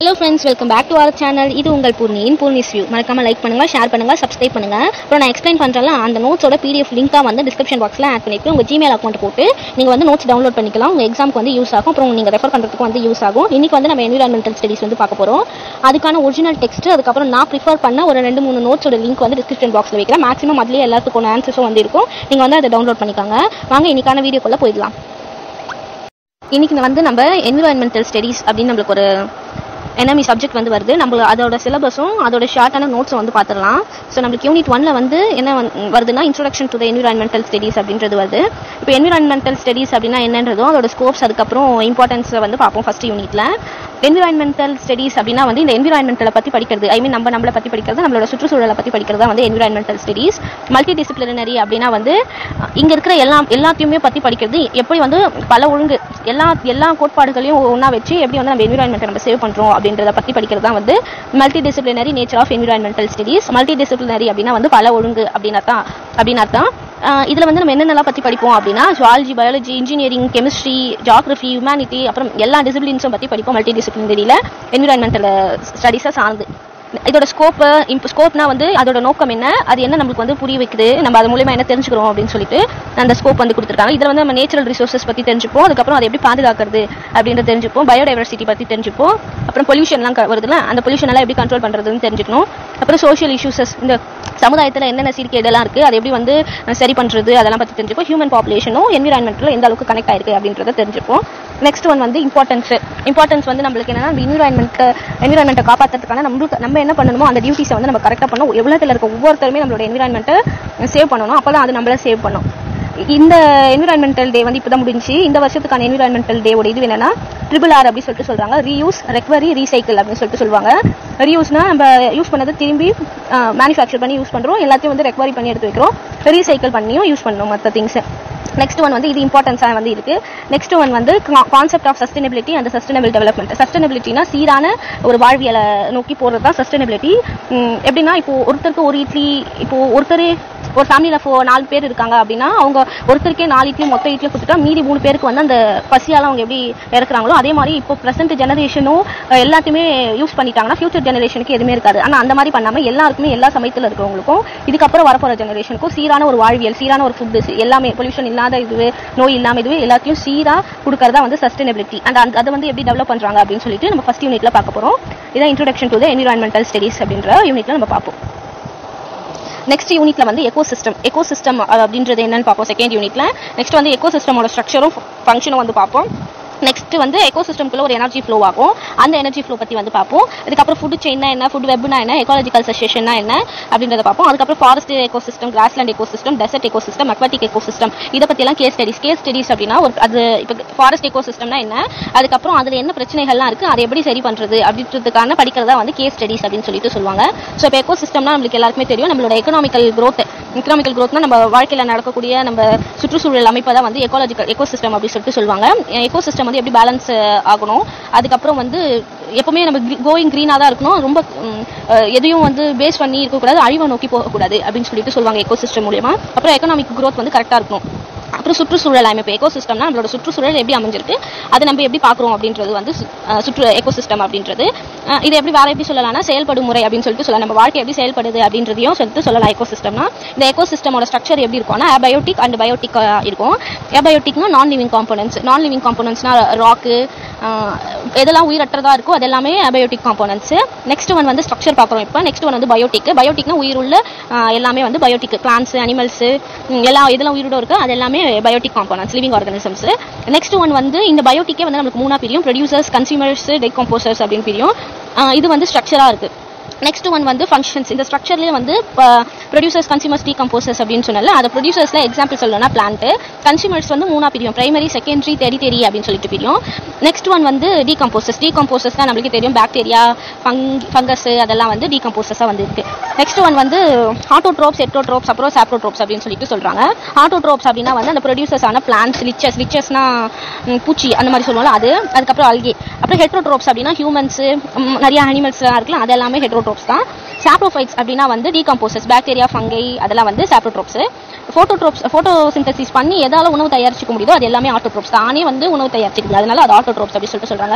hello friends welcome back to our channel இது உங்கள் பூர்ணியின் பூர்ணிஸ் வியூ மறக்காம லைக் பண்ணுங்க ஷேர் பண்ணுங்க சப்ஸ்கிரைப் பண்ணுங்க அப்புறம் நான் எக்ஸ்பிளைன் பண்றேன்ல அந்த நோட்ஸோட பிடிஎஃப் லிங்காக வந்து டிஸ்கிரிப்ஷன் பாக்ஸில் ஆட் பண்ணிருக்கேன் உங்க ஜிமெயில் அக்கௌண்ட் போட்டு நீங்க வந்து நோட்ஸ் டவுன்லோட் பண்ணிக்கலாம் உங்க எக்ஸாம்க்கு வந்து யூஸ் ஆகும் அப்புறம் நீங்க ரெஃபர் பண்றதுக்கு வந்து யூஸ் ஆகும் இன்னைக்கு வந்து நம்ம என்விரான்மெண்டல் ஸ்டடிஸ் வந்து பார்க்க போறோம் அதுக்கான ஒரிஜினல் டெக்ஸ்ட் அதுக்கப்புறம் நான் ப்ரிஃபர் பண்ண ஒரு ரெண்டு மூணு நோட்ஸோட லிங்க் வந்து டிஸ்கிரிப்ஷன் பாக்ஸில் வைக்கிறேன் மேக்ஸிமம் அதுலேயே எல்லாத்துக்கும் ஆன்சர்ஸும் வந்து இருக்கும் நீங்க வந்து அதை டவுன்லோட் பண்ணிக்கோங்க வாங்க இன்னைக்கான வீடியோக்குள்ள போயிடலாம் இன்னைக்கு வந்து நம்ம என்விரான்மெண்டல் ஸ்டடீஸ் அப்படின்னு நம்மளுக்கு ஒரு என்எம்இ சப்ஜெக்ட் வந்து வருது நம்ம அதோட சிலபஸும் அதோட ஷார்ட்டான நோட்ஸும் வந்து பார்த்துடலாம் ஸோ நம்மளுக்கு யூனிட் ஒன்ல வந்து என்ன வந்து- வருதுன்னா introduction to the environmental studies அப்படின்றது வருது இப்போ என்விரான்மெண்டல் ஸ்டடீஸ் அப்படின்னா என்னன்றதும் அதோட ஸ்கோப்ஸ் அதுக்கப்புறம் இம்பார்ட்டன்ஸை வந்து பார்ப்போம் ஃபர்ஸ்ட் யூனிட்ல என்விரான்மெண்டல் ஸ்டடீஸ் அப்படின்னா வந்து இந்த என்விரான்மெண்டலை பற்றி படிக்கிறது ஐ மீன் நம்ம நம்மளை பற்றி படிக்கிறது நம்மளோட சுற்றுச்சூழலை பற்றி படிக்கிறது தான் வந்து என்விரான்மெண்டல் ஸ்டடீஸ் மல்டி டிசிப்ளினரி அப்படின்னா வந்து இங்க இருக்கிற எல்லா எல்லாத்தையுமே பற்றி படிக்கிறது எப்படி வந்து பல ஒழுங்கு எல்லா எல்லா கோட்பாடுகளையும் ஒன்றா வச்சு எப்படி வந்து நம்ம என்விரான்மெண்ட்டை நம்ம சேவ் பண்றோம் அப்படின்றத பற்றி படிக்கிறது தான் வந்து multidisciplinary nature of environmental studies multidisciplinary அப்படின்னா வந்து பல ஒழுங்கு அப்படின்னு அர்த்தம் அப்படின்னு அர்த்தம் ஆஹ் இதுல வந்து நம்ம என்னென்னலாம் பற்றி படிப்போம் அப்படின்னா zoology biology engineering chemistry geography humanity அப்புறம் எல்லா டிசிப்ளின்ஸும் பற்றி படிப்போம் மல்டி டிசிப்ளினரியில் என்விரான்மெண்டல் ஸ்டடீஸை சார்ந்து இதோட ஸ்கோப்பு இப்போ ஸ்கோப்னா வந்து அதோட நோக்கம் என்ன அது என்ன நம்மளுக்கு வந்து புரிய வைக்குது நம்ம அது மூலியமா என்ன தெரிஞ்சுக்கிறோம் அப்படின்னு சொல்லிட்டு அந்த ஸ்கோப் வந்து கொடுத்துருக்காங்க இதில் வந்து நம்ம நேச்சுரல் ரிசோர்சஸ் பற்றி தெரிஞ்சுப்போம் அதுக்கப்புறம் அதை எப்படி பாதுகாக்கிறது அப்படின்றத தெரிஞ்சுப்போம் பயோடைவர்சிட்டி பற்றி தெரிஞ்சுப்போம் அப்புறம் பொல்யூஷன்லாம் வருதுல அந்த பொல்யூஷன் எல்லாம் எப்படி கண்ட்ரோல் பண்ணுறதுன்னு தெரிஞ்சுக்கணும் அப்புறம் சோஷியல் இஷ்யூஸஸ் இந்த சமுதாயத்தில் என்னென்ன சீர்கேடெல்லாம் இருக்குது அதை எப்படி வந்து சரி பண்ணுறது அதெல்லாம் பற்றி தெரிஞ்சுப்போம் ஹியூமன் பாப்புலேஷனும் என்விரான்மெண்ட்டில் எந்த அளவுக்கு கனெக்ட் ஆயிருக்கு அப்படின்றத தெரிஞ்சுப்போம் நெக்ஸ்ட் ஒன் வந்து இம்பார்ட்டன்ஸ் இம்பார்ட்டன்ஸ் வந்து நம்மளுக்கு என்னன்னா இந்த என்விரான்மெண்ட் என்விரான்மெண்ட்டை காப்பாற்றுறதுக்கான நம்மளுக்கு நம்ம என்ன பண்ணணுமோ அந்த டியூட்டிஸை வந்து நம்ம கரெக்டாக பண்ணணும் எவ்வளோத்தில் இருக்க ஒவ்வொருத்தருமே நம்மளோட என்விரான்மெண்ட்டை சேவ் பண்ணணும் அப்போ தான் அது நம்மள சேவ் பண்ணும் இந்த என்விரான்மெண்டல் டே வந்து இப்பதான் முடிஞ்சு இந்த வருஷத்துக்கான என்விரான்மெண்டல் டேவோட இது என்னன்னா ட்ரிபிள் ஆர் அப்படி சொல்லிட்டு சொல்றாங்க ரீயூஸ் ரெக்வரி ரீசைக்கிள் அப்படின்னு சொல்லிட்டு சொல்லுவாங்க ரீயூஸ்னா நம்ம யூஸ் பண்ணதை திரும்பி மேனுஃபேக்சர் பண்ணி யூஸ் பண்றோம் எல்லாத்தையும் வந்து ரெக்வரி பண்ணி எடுத்து வைக்கிறோம் ரீசைக்கிள் பண்ணியும் யூஸ் பண்ணணும் மற்ற திங்ஸ் நெக்ஸ்ட் ஒன் வந்து இது இம்பார்ட்டன்ஸாக வந்து இருக்கு நெக்ஸ்ட் ஒன் வந்து concept of sustainability and sustainable development சஸ்டைனபிலிட்டினா சீரான ஒரு வாழ்வியலை நோக்கி போகிறது தான் சஸ்டைனபிலிட்டி எப்படின்னா இப்போ ஒருத்தருக்கு ஒரு இட்லி இப்போ ஒருத்தர் ஒரு ஃபேமிலியில் ஃபோ நாலு பேர் இருக்காங்க அப்படின்னா அவங்க ஒருத்தருக்கே நாலு இட்லி மொத்த இட்லி கொடுத்துட்டா மீதி மூணு பேருக்கு வந்து அந்த பசியால் அவங்க எப்படி இறக்குறாங்களோ அதே மாதிரி இப்போ ப்ரெசென்ட் ஜெனரேஷனும் எல்லாத்தையுமே யூஸ் பண்ணிட்டாங்கன்னா ஃபியூச்சர் ஜெனரேஷனுக்கு எதுவுமே இருக்காது ஆனால் அந்த மாதிரி பண்ணாமல் எல்லாருக்குமே எல்லா சமயத்தில் இருக்கிறவங்களுக்கும் இதுக்கப்புறம் வரப்போகிற ஜெனரேஷனுக்கும் சீரான ஒரு வாழ்வியல் சீரான ஒரு ஃபுட்டு எல்லாமே பொல்யூஷன் இல்லாத இதுவே நோய் இல்லாம இதுவே எல்லாத்தையும் சீரா கொடுக்கறதா வந்து சஸ்டைனபிலிட்டி அண்ட் அந்த அதை வந்து எப்படி டெவலப் பண்றாங்க அப்படின்னு சொல்லிட்டு நம்ம ஃபர்ஸ்ட் யூனிட்ல பார்க்க போறோம் இதான் introduction to the environmental studies அப்படின்ற யூனிட்ல நம்ம பார்ப்போம் நெக்ஸ்ட் யூனிட்ல வந்து எக்கோ சிஸ்டம் எக்கோ சிஸ்டம் அப்படின்றது என்னன்னு பார்ப்போம் செகண்ட் யூனிட்ல நெக்ஸ்ட் வந்து எக்கோ சிஸ்டமோட ஸ்ட்ரக்சரும் ஃபங்க்ஷனும் வந்து பார்ப்போம் நெக்ஸ்ட் வந்து எக்கோ சிஸ்டம்குள்ள ஒரு எனர்ஜி ஃப்ளோ ஆகும் அந்த எனர்ஜி ஃப்ளோ பத்தி வந்து பார்ப்போம் அதுக்கப்புறம் ஃபுட் செயின்னா என்ன ஃபுட் வெப்னா என்ன எக்காலஜிக்கல் சசேஷன்னா என்ன அப்படின்றத பார்ப்போம் அதுக்கப்புறம் forest ecosystem grassland ecosystem desert ecosystem aquatic ecosystem இதை பத்தி எல்லாம் கேஸ் ஸ்டடிஸ் கேஸ் ஸ்டடிஸ் அப்படின்னா ஒரு அது இப்போ ஃபாரஸ்ட் எக்கோ சிஸ்டம்னா என்ன அதுக்கப்புறம் அதுல என்ன பிரச்சனைகள்லாம் இருக்கு அதை எப்படி சரி பண்றது அப்படின்றதுக்கான படிக்கிறதா வந்து கேஸ் ஸ்டடிஸ் அப்படின்னு சொல்லிட்டு சொல்லுவாங்க ஸோ இப்போ எக்கோ சிஸ்டம்னா நம்மளுக்கு எல்லாருக்குமே தெரியும் நம்மளோட எக்கனாமிக்கல் growth எக்கனாமிக்கல் growthனா நம்ம வாழ்க்கையில நடக்கக்கூடிய நம்ம சுற்றுச்சூழல் அமைப்பை தான் வந்து எக்காலஜிக்கல் எக்கோ சிஸ்டம் அப்படின்னு சொல்லிட்டு சொல்லுவாங்க எக்கோ சிஸ்டம் வந்து எப்படி பேலன்ஸ் ஆகணும் அதுக்கப்புறம் வந்து எப்பவுமே நம்ம கோயிங் க்ரீனாக தான் இருக்கணும் ரொம்ப ம், அஹ், எதையும் வந்து பேஸ் பண்ணி இருக்கக்கூடாது அழிவை நோக்கி போகக்கூடாது அப்படின்னு சொல்லிட்டு சொல்லுவாங்க எக்கோ சிஸ்டம் மூலியமா அப்புறம் எக்கனாமிக் growth வந்து கரெக்டாக இருக்கணும் அப்புறம் சுற்றுச்சூழல் அமைப்பு எக்கோ சிஸ்டம்னா நம்மளோட சுற்றுச்சூழல் எப்படி அமைஞ்சிருக்கு அதை நம்ம எப்படி பார்க்குறோம் அப்படின்றது வந்து சு- அஹ் சுற்று எக்கோ சிஸ்டம் அப்படின்றது அஹ் இது எப்படி வேற எப்படி சொல்லலாம்னா செயல்படும் முறை அப்படின்னு சொல்லிட்டு சொல்லலாம் நம்ம வாழ்க்கை எப்படி செயல்படுது அப்படின்றதையும் சொல்லிட்டு சொல்லலாம் எக்கோ சிஸ்டம்னா இந்த எக்கோ சிஸ்டமோட ஸ்ட்ரக்சர் எப்படி இருக்கும்னா அபயோட்டிக் அண்ட் பயோட்டிக் இருக்கும் அபயோட்டிக்னா non living components non living காம்போனன்ட்ஸ்னா ராக்கு எதெல்லாம் உயிரற்றதா இருக்கோ அது எல்லாமே அபயோட்டிக் காம்போனன்ட்ஸ் நெக்ஸ்ட் ஒன் வந்து ஸ்ட்ரக்சர் பார்க்குறோம் இப்போ நெக்ஸ்ட் ஒன் வந்து பயோட்டிக் பயோட்டிக்னா உயிருள்ள அஹ் எல்லாமே வந்து பயோட்டிக் பிளான்ஸ் அனிமல்ஸ் எல்லா இதெல்லாம் உயிரோட இருக்கு அது எல்லாமே biotic components living organisms next one வந்து இந்த பயோட்டிக்கே வந்து நமக்கு மூணா பிரியும் ப்ரொடியூசர்ஸ் கன்சியூமர்ஸ் டெக்கம்போசர்ஸ் அப்படின்னு பிரியும் அஹ் இது வந்து ஸ்ட்ரக்சரா இருக்கு நெக்ஸ்ட் ஒன் வந்து ஃபங்க்ஷன்ஸ் இந்த ஸ்ட்ரக்சர்லேயே வந்து ப்ரொடியூசர்ஸ் கன்சியூமர்ஸ் டீகம்போசர்ஸ் அப்படின்னு சொன்னால அது ப்ரொடியூசர்ஸ்ல எக்ஸாம்பிள் சொல்லணும்னா பிளான்ட் கன்சியூமர்ஸ் வந்து மூணா பிரியும் பிரைமரி செகண்டரி டெரிட்டரி அப்படின்னு சொல்லிட்டு பிரியும் நெக்ஸ்ட் ஒன் வந்து டீகம்போசர்ஸ் டீகம்போசர்ஸ் தான் நம்மளுக்கு தெரியும் பாக்டீரியா ஃபங்கஸ் அதெல்லாம் வந்து டீகம்போசர்ஸாக வந்து இருக்கு நெக்ஸ்ட் ஒன் வந்து ஆட்டோட்ரோப்ஸ் எட்டோட்ரோப்ஸ் அப்புறம் சாப்ரோட்ரோப்ஸ் அப்படின்னு சொல்லிட்டு சொல்றாங்க ஆட்டோட்ரோப்ஸ் அப்படின்னா வந்து அந்த ப்ரொடியூசர்ஸ் ஆன பிளான்ஸ் லிச்சஸ் லிச்சஸ்னா பூச்சி அந்த மாதிரி சொல்லுவோம்ல அது அதுக்கப்புறம் அல்கே அப்புறம் ஹெட்ரோட்ரோப்ஸ் அப்படின்னா ஹியூமன்ஸ் நிறைய அனிமல்ஸ்லாம் இருக்குல்ல அது எல்லாமே ஹெட்ரோட்ரோப்ஸ் தான் சாப்ரோஃபைட்ஸ் அப்படின்னா வந்து டீகம்போசஸ் பாக்டீரியா ஃபங்கை அதெல்லாம் வந்து சாப்ரோட்ரோப்ஸ் ஃபோட்டோட்ரோப்ஸ் ஃபோட்டோ சிந்தசிஸ் பண்ணி எதால உணவு தயாரிச்சுக்க முடியுதோ அது எல்லாமே ஆட்டோட்ரோப்ஸ் தானே வந்து உணவு தயாரிச்சுக்குது அதனால அது ஆட்டோட்ரோப்ஸ் அப்படி சொல்லிட்டு சொல்றாங்க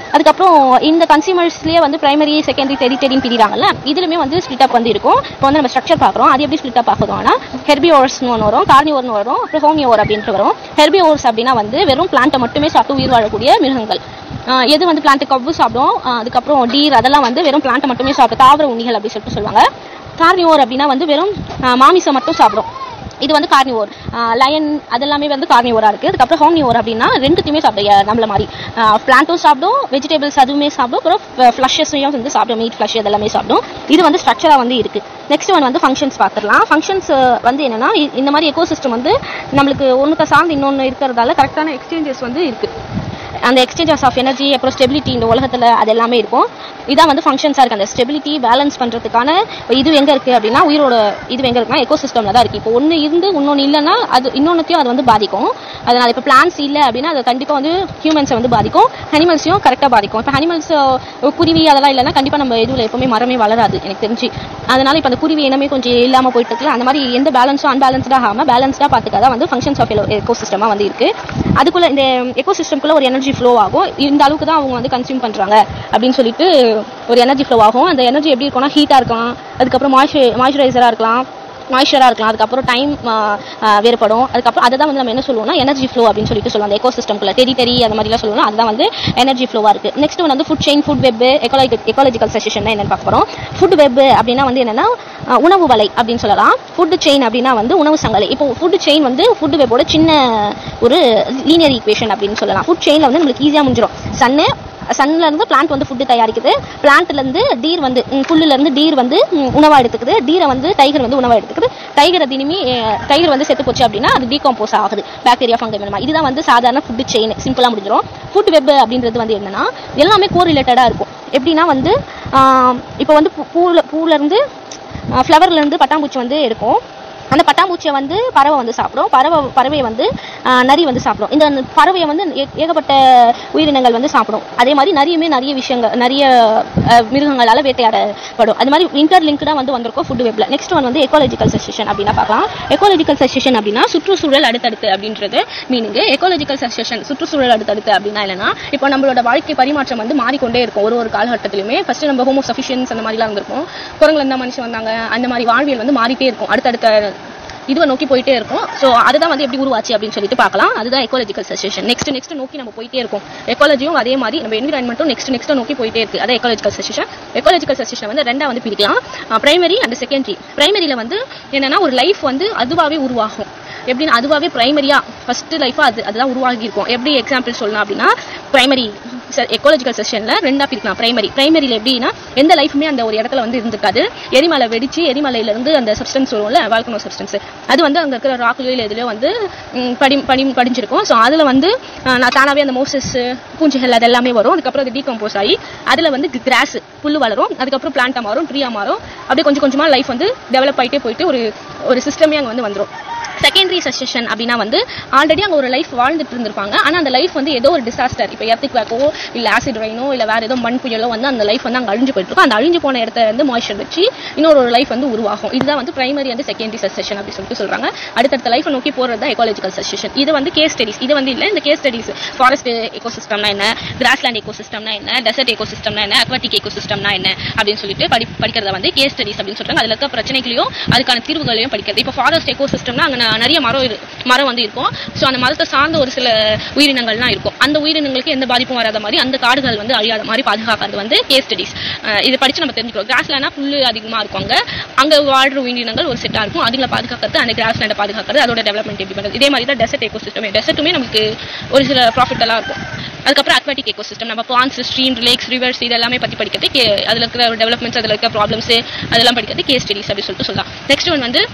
அதுக்கப்புறம் இந்த கன்சியூமர்ஸ்லேயே வந்து பிரைமரி செகண்டரி டெரிட்டரின்னு பிரிகிறாங்கல்ல இதுலுமே வந்து ஸ்பிளிட் அப் வந்து இருக்கும் இப்போ வந்து நம்ம ஸ்ட்ரக்சர் பார்க்குறோம் அது எப்படி ஸ்பிளிட் அப் ஆகுதுன்னா ஹெர்பியோர்ஸ்னு ஒன்று வரும் கார்னியோர்னு வரும் அப்புறம் ஹோமியோர் அப்படின்ட்டு வரும் ஹெர்பியோர்ஸ் அப்படின்னா வந்து வெறும் பிளான்ட்டை மட்டுமே சாப்பிட்டு உயிர் வாழக்கூடிய மிருகங்கள் ஆஹ் எது வந்து பிளான்ட் கவ்வு சாப்பிடும் ஆஹ் அதுக்கப்புறம் டீர் அதெல்லாம் வந்து வெறும் பிளான்ட்டை மட்டுமே சாப்பிடும் தாவர உண்ணிகள் அப்படி சொல்லிட்டு சொல்லுவாங்க கார்னிவோர் அப்படின்னா வந்து வெறும் ஆஹ் மாமிசம் மட்டும் சாப்பிடும் இது வந்து கார்னிவோர் லயன் அதெல்லாமே வந்து கார்னிவோரா இருக்கு அதுக்கப்புறம் ஹோம்னிவோர் அப்படின்னா ரெண்டுத்தையுமே சாப்பிடும் அஹ் நம்மள மாதிரி பிளான்ட்டும் சாப்பிடும் வெஜிடபிள்ஸ் அதுவுமே சாப்பிடும் அப்புறம் ஃப்ளஷஸையும் வந்து சாப்பிடும் மீட் ஃப்ளஷ் இதெல்லாமே சாப்பிடும் இது வந்து ஸ்ட்ரக்சரா வந்து இருக்கு நெக்ஸ்ட் ஒன் வந்து ஃபங்க்ஷன்ஸ் பார்த்துடலாம் ஃபங்க்ஷன்ஸ் வந்து என்னன்னா இ- இந்த மாதிரி எக்கோசிஸ்டம் வந்து நம்மளுக்கு ஒன்றுத்த சார்ந்து இன்னொன்று இருக்கிறதால கரெக்டான எக்ஸ்சேஞ்சஸ் வந்து இருக்கு அந்த எக்ஸ்சேஞ்சஸ் ஆஃப் எனர்ஜி அப்புறம் ஸ்டெபிலிட்டி இந்த உலகத்தில் அது எல்லாமே இருக்கும் இதான் வந்து ஃபங்க்ஷன்ஸாக இருக்குது அந்த ஸ்டெபிலிட்டி பேலன்ஸ் பண்ணுறதுக்கான இது எங்கே இருக்குது அப்படின்னா உயிரோட இது எங்கே இருக்குன்னா எக்கோசிஸ்டமில் தான் இருக்குது இப்போ ஒன்று இருந்து இன்னொன்று இல்லைன்னா அது இன்னொன்றுத்தையும் அது வந்து பாதிக்கும் அதனால் இப்போ பிளான்ஸ் இல்லை அப்படின்னா அது கண்டிப்பாக வந்து ஹியூமன்ஸை வந்து பாதிக்கும் அனிமல்ஸையும் கரெக்டாக பாதிக்கும் இப்போ அனிமல்ஸ் குருவி அதெல்லாம் இல்லைன்னா கண்டிப்பாக நம்ம இதுல எப்பவுமே மரமே வளராது எனக்கு தெரிஞ்சு அதனால இப்போ அந்த குருவி இனமே கொஞ்சம் இல்லாமல் போயிட்டு இருக்குல்ல அந்த மாதிரி எந்த பேலன்ஸும் அன்பேலன்ஸ்டாக ஆகாமல் பேலன்ஸ்டாக பார்த்துக்காதான் வந்து ஃபங்க்ஷன்ஸ் ஆஃப் எக்கோசிஸ்டமாக வந்து இருக்கு அதுக்குள்ள இந்த எக்கோசிஸ்டம்குள்ள ஒரு எனர்ஜி ஃப்ளோ ஆகும் இந்த அளவுக்கு தான் அவங்க வந்து கன்சியூம் பண்றாங்க அப்படின்னு சொல்லிட்டு ஒரு எனர்ஜி ஃப்ளோ ஆகும் அந்த எனர்ஜி எப்படி இருக்கும்னா ஹீட்டாக இருக்கலாம் அதுக்கப்புறம் மாய்ஸ்சர் மாய்ஸ்சரைசராக இருக்கலாம் மாய்ஸ்சராக இருக்கலாம் அதுக்கப்புறம் டைம் வேறுபடும் அதுக்கப்புறம் அதை தான் வந்து நம்ம என்ன சொல்லுவோம்னா எனர்ஜி ஃப்ளோ அப்படின்னு சொல்லிட்டு சொல்லுவோம் அந்த எக்கோசிஸ்டம்குள்ள டெரிட்டரி அந்த மாதிரிலாம் சொல்லுவோம் அதுதான் வந்து எனர்ஜி ஃப்ளோவாக இருக்கு நெக்ஸ்ட் ஒன் வந்து food chain food web ecology ecological succession என்னன்னு பார்க்க போகிறோம் ஃபுட் வெப் அப்படின்னா வந்து என்னன்னா அஹ், உணவு வலை அப்படின்னு சொல்லலாம் ஃபுட் செயின் அப்படின்னா வந்து உணவு சங்கலை இப்போ ஃபுட் செயின் வந்து ஃபுட் வெப்போட சின்ன ஒரு லீனியர் ஈக்குவேஷன் அப்படின்னு சொல்லலாம் ஃபுட் செயினில் வந்து நம்மளுக்கு ஈஸியாக முடிஞ்சிடும் சன்னு சன்ல இருந்து பிளான்ட் வந்து ஃபுட்டு தயாரிக்குது பிளான்ட்ல இருந்து டீர் வந்து ம், புல்லுல இருந்து டீர் வந்து ம், உணவா எடுத்துக்குது டீரை வந்து டைகர் வந்து உணவா எடுத்துக்குது டைகரை தினமி டைகர் வந்து செத்து போச்சு அப்படின்னா அது டீகம்போஸ் ஆகுது பாக்டீரியா ஃபங்கை மூலமா இதுதான் வந்து சாதாரண ஃபுட் செயின் சிம்பிளா முடிஞ்சிடும் ஃபுட் வெப் அப்படின்றது வந்து என்னன்னா எல்லாமே கோ ரிலேட்டடா இருக்கும் எப்படின்னா வந்து ஆம், இப்போ வந்து பூ- பூல பூல இருந்து ஃப்ளவர்ல இருந்து பட்டாம்பூச்சி வந்து எடுக்கும் அந்த பட்டாம்பூச்சியை வந்து பறவை வந்து சாப்பிடும் பறவை பறவையை வந்து ஆஹ், நரி வந்து சாப்பிடும் இந்த பறவையை வந்து ஏ- ஏகப்பட்ட உயிரினங்கள் வந்து சாப்பிடும் அதே மாதிரி நிறையமே நிறைய விஷயங்கள் நிறைய ஆஹ், மிருகங்களால வேட்டையாடப்படும் அது மாதிரி இன்டர் லிங்க்டாக வந்து வந்திருக்கும் ஃபுட் வெப்ல நெக்ஸ்ட் ஒன் வந்து எக்காலஜிக்கல் செஷன் அப்படின்னா பார்க்கலாம் எக்காலஜிக்கல் செஷன் அப்படின்னா சுற்றுச்சூழல் அடுத்தடுத்து அப்படின்றது மீனிங் எக்காலஜிக்கல் செஷன் சுற்றுச்சூழல் அடுத்தடுத்து அப்படின்னா என்னன்னா இப்போ நம்மளோட வாழ்க்கை பரிமாற்றம் வந்து மாறிக்கொண்டே இருக்கும் ஒரு ஒரு காலகட்டத்திலுமே ஃபர்ஸ்ட் நம்ம ஹோமோ சஃபிஷியன்ஸ் அந்த மாதிரிலாம் இருந்திருக்கும் குரங்குல இருந்தா மனுஷன் வந்தாங்க அந்த மாதிரி வாழ்வியல் வந்து மாறிட்டே இருக்கும் அடுத்தடுத்த இதுவை நோக்கி போயிட்டே இருக்கும் ஸோ அதுதான் வந்து எப்படி உருவாச்சு அப்படின்னு சொல்லிட்டு பார்க்கலாம் அதுதான் எக்காலஜிக்கல் செஷன் நெக்ஸ்ட் நெக்ஸ்ட் நோக்கி நம்ம போயிட்டே இருக்கும் எக்காலஜியும் அதே மாதிரி நம்ம என்விரான்மெண்ட்டும் நெக்ஸ்ட் நெக்ஸ்ட் நோக்கி போயிட்டே இருக்கு அதான் எக்காலஜிக்கல் செஷன் எக்காலஜிக்கல் செஷன் வந்து ரெண்டா வந்து பிரிக்கலாம் பிரைமரி அண்ட் செகண்டரி பிரைமரியில வந்து என்னன்னா ஒரு லைஃப் வந்து அதுவாகவே உருவாகும் எப்படின்னா அதுவாகவே பிரைமரியா ஃபர்ஸ்ட் லைஃபா அது அதுதான் உருவாகி இருக்கும் எப்படி எக்ஸாம்பிள் சொல்லலாம் அப்படின்னா பிரைமரி எக்காலஜிக்கல் செஷன்ல ரெண்டா பிரிக்கலாம் பிரைமரி பிரைமரியில எப்படின்னா எந்த லைஃபுமே அந்த ஒரு இடத்துல வந்து இருந்திருக்காது எரிமலை வெடிச்சு எரிமலையில இருந்து அந்த சப்ஸ்டன்ஸ் வரும்ல வால்கனோ சப்ஸ்டன்ஸ் அது வந்து அங்க இருக்கிற ராக்லயோ இல்லை எதுலயோ வந்து ம், படி படி படிஞ்சிருக்கும் ஸோ அதுல வந்து அஹ், நான் தானாவே அந்த மோசஸ் பூஞ்சிகள் அது எல்லாமே வரும் அதுக்கப்புறம் அது டீகம்போஸ் ஆகி அதுல வந்து கிராஸ் புல்லு வளரும் அதுக்கப்புறம் பிளான்ட்டா மாறும் ட்ரீயா மாறும் அப்படியே கொஞ்சம் கொஞ்சமா லைஃப் வந்து டெவலப் ஆயிட்டே போயிட்டு ஒரு ஒரு சிஸ்டமே அங்க வந்து வந்துரும் செகண்டரி சஜஷன் அப்படின்னா வந்து ஆல்ரெடி அங்கே ஒரு லைஃப் வாழ்ந்துட்டு இருந்திருப்பாங்க ஆனால் அந்த லைஃப் வந்து ஏதோ ஒரு டிசாஸ்டர் இப்போ எர்த்துக்கு வேக்கோ இல்லை ஆசிட் ரெயினோ இல்லை வேற ஏதோ மண் புயலோ வந்து அந்த லைஃப் வந்து அங்கே அழிஞ்சு போயிட்டு இருக்கும் அந்த அழிஞ்சு போன இடத்த வந்து மாய்ச்சர் வச்சு இன்னொரு ஒரு லைஃப் வந்து உருவாகும் இதுதான் வந்து பிரைமரி வந்து செகண்டரி சஜஷன் அப்படி சொல்லிட்டு சொல்றாங்க அடுத்தடுத்த லைஃப் நோக்கி போகிறது தான் எக்காலஜிக்கல் சஜஷன் இது வந்து கேஸ் ஸ்டடிஸ் இது வந்து இல்லை இந்த கேஸ் ஸ்டடிஸ் ஃபாரஸ்ட் எக்கோசிஸ்டம்னா என்ன கிராஸ்லேண்ட் எக்கோசிஸ்டம்னா என்ன டெசர்ட் எக்கோசிஸ்டம்னா என்ன அக்வாட்டிக் எக்கோசிஸ்டம்னா என்ன அப்படின்னு சொல்லிட்டு படி படிக்கிறத வந்து கேஸ் ஸ்டடிஸ் அப்படின்னு சொல்றாங்க அதுல இருக்க பிரச்சனைகளையும் அதுக்கான தீர்வுகளையும் படிக்கிறது இப்போ ஃபாரஸ்ட் எக்கோசிஸ்டம்னா அங்கே நிறைய மரம் இரு- மரம் வந்து இருக்கும் ஸோ அந்த மரத்தை சார்ந்த ஒரு சில உயிரினங்கள்லாம் இருக்கும் அந்த உயிரினங்களுக்கு எந்த பாதிப்பும் வராத மாதிரி அந்த காடுகள் வந்து அழியாத மாதிரி பாதுகாக்கிறது வந்து கேஸ் ஸ்டடிஸ் இது படிச்சு நம்ம தெரிஞ்சுக்கிறோம் கிராஸ்லேண்ட்னா புல்லு அதிகமாக இருக்கும் அங்கே அங்கே வாழ்ற உயிரினங்கள் ஒரு செட்டாக இருக்கும் அதுங்களை பாதுகாக்கிறது அந்த கிராஸ்லேண்டை பாதுகாக்கிறது அதோட டெவலப்மெண்ட் எப்படி பண்ணுறது இதே மாதிரி தான் டெசர்ட் எக்கோசிஸ்டமே டெசர்ட்டுமே நமக்கு ஒரு சில ப்ராஃபிட் எல்லாம் இருக்கும் அதுக்கப்புறம் அக்வாட்டிக் எக்கோசிஸ்டம் நம்ம பிளான்ஸ் ஸ்ட்ரீம் லேக்ஸ் ரிவர்ஸ் இதெல்லாமே பற்றி படிக்கிறது கே அதில் இருக்கிற டெவலப்மெண்ட்ஸ் அதில் இருக்க ப்ராப்ளம்ஸ் அதெல்லாம் படிக்கிறது கேஸ் ஸ்டடிஸ் அப்படின்னு சொல்லிட்டு சொல்லலாம் நெக்ஸ்ட் ஒன் வந்து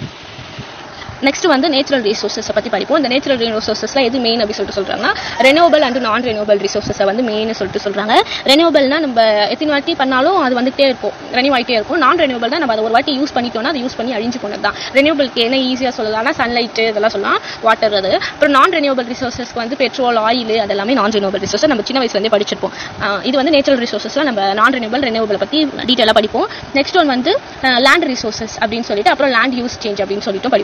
நெக்ஸ்ட் வந்து நேச்சுரல் ரிசோர்ஸஸை பற்றி படிப்போம் இந்த நேச்சுரல் ரிசோர்ஸஸ்லாம் எது மெயின் அப்படின்னு சொல்லிட்டு சொல்றாங்க ரெனியூவபிள் அண்ட் நான் ரெனியூவபிள் ரிசோர்ஸஸை வந்து மெயின் சொல்லிட்டு சொல்றாங்க ரெனியூவபிள்னா நம்ம எத்தனை வாட்டி பண்ணாலும் அது வந்துட்டே இருக்கும் ரெனியூ ஆகிட்டே இருக்கும் நான் ரெனியூவபிள் தான் நம்ம அதை ஒரு வாட்டி யூஸ் பண்ணிட்டோம்னா அதை யூஸ் பண்ணி அழிஞ்சு போனது தான் ரெனியூவபிள்க்கு என்ன ஈஸியாக சொல்லலாம்னா சன்லைட் இதெல்லாம் சொல்லலாம் வாட்டர் அது அப்புறம் நான் ரெனியூவபிள் ரிசோர்ஸஸ்க்கு வந்து பெட்ரோல் ஆயில் அதெல்லாமே நான் ரெனியூவபிள் ரிசோர்ஸ் நம்ம சின்ன வயசுலேருந்தே படிச்சிருப்போம் ஆஹ் இது வந்து நேச்சுரல் ரிசோர்ஸஸ்லாம் நம்ம நான் ரெனியூவபிள் ரெனியூவபிள் பற்றி டீட்டெயிலாக படிப்போம் நெக்ஸ்ட் ஒன் வந்து லேண்ட் ரிசோர்சஸ் அப்படின்னு சொல்லிட்டு அப்புறம் லேண்ட் யூஸ் சேஞ்ச் அப்படின்னு சொல்லிட்டு படிப்போம்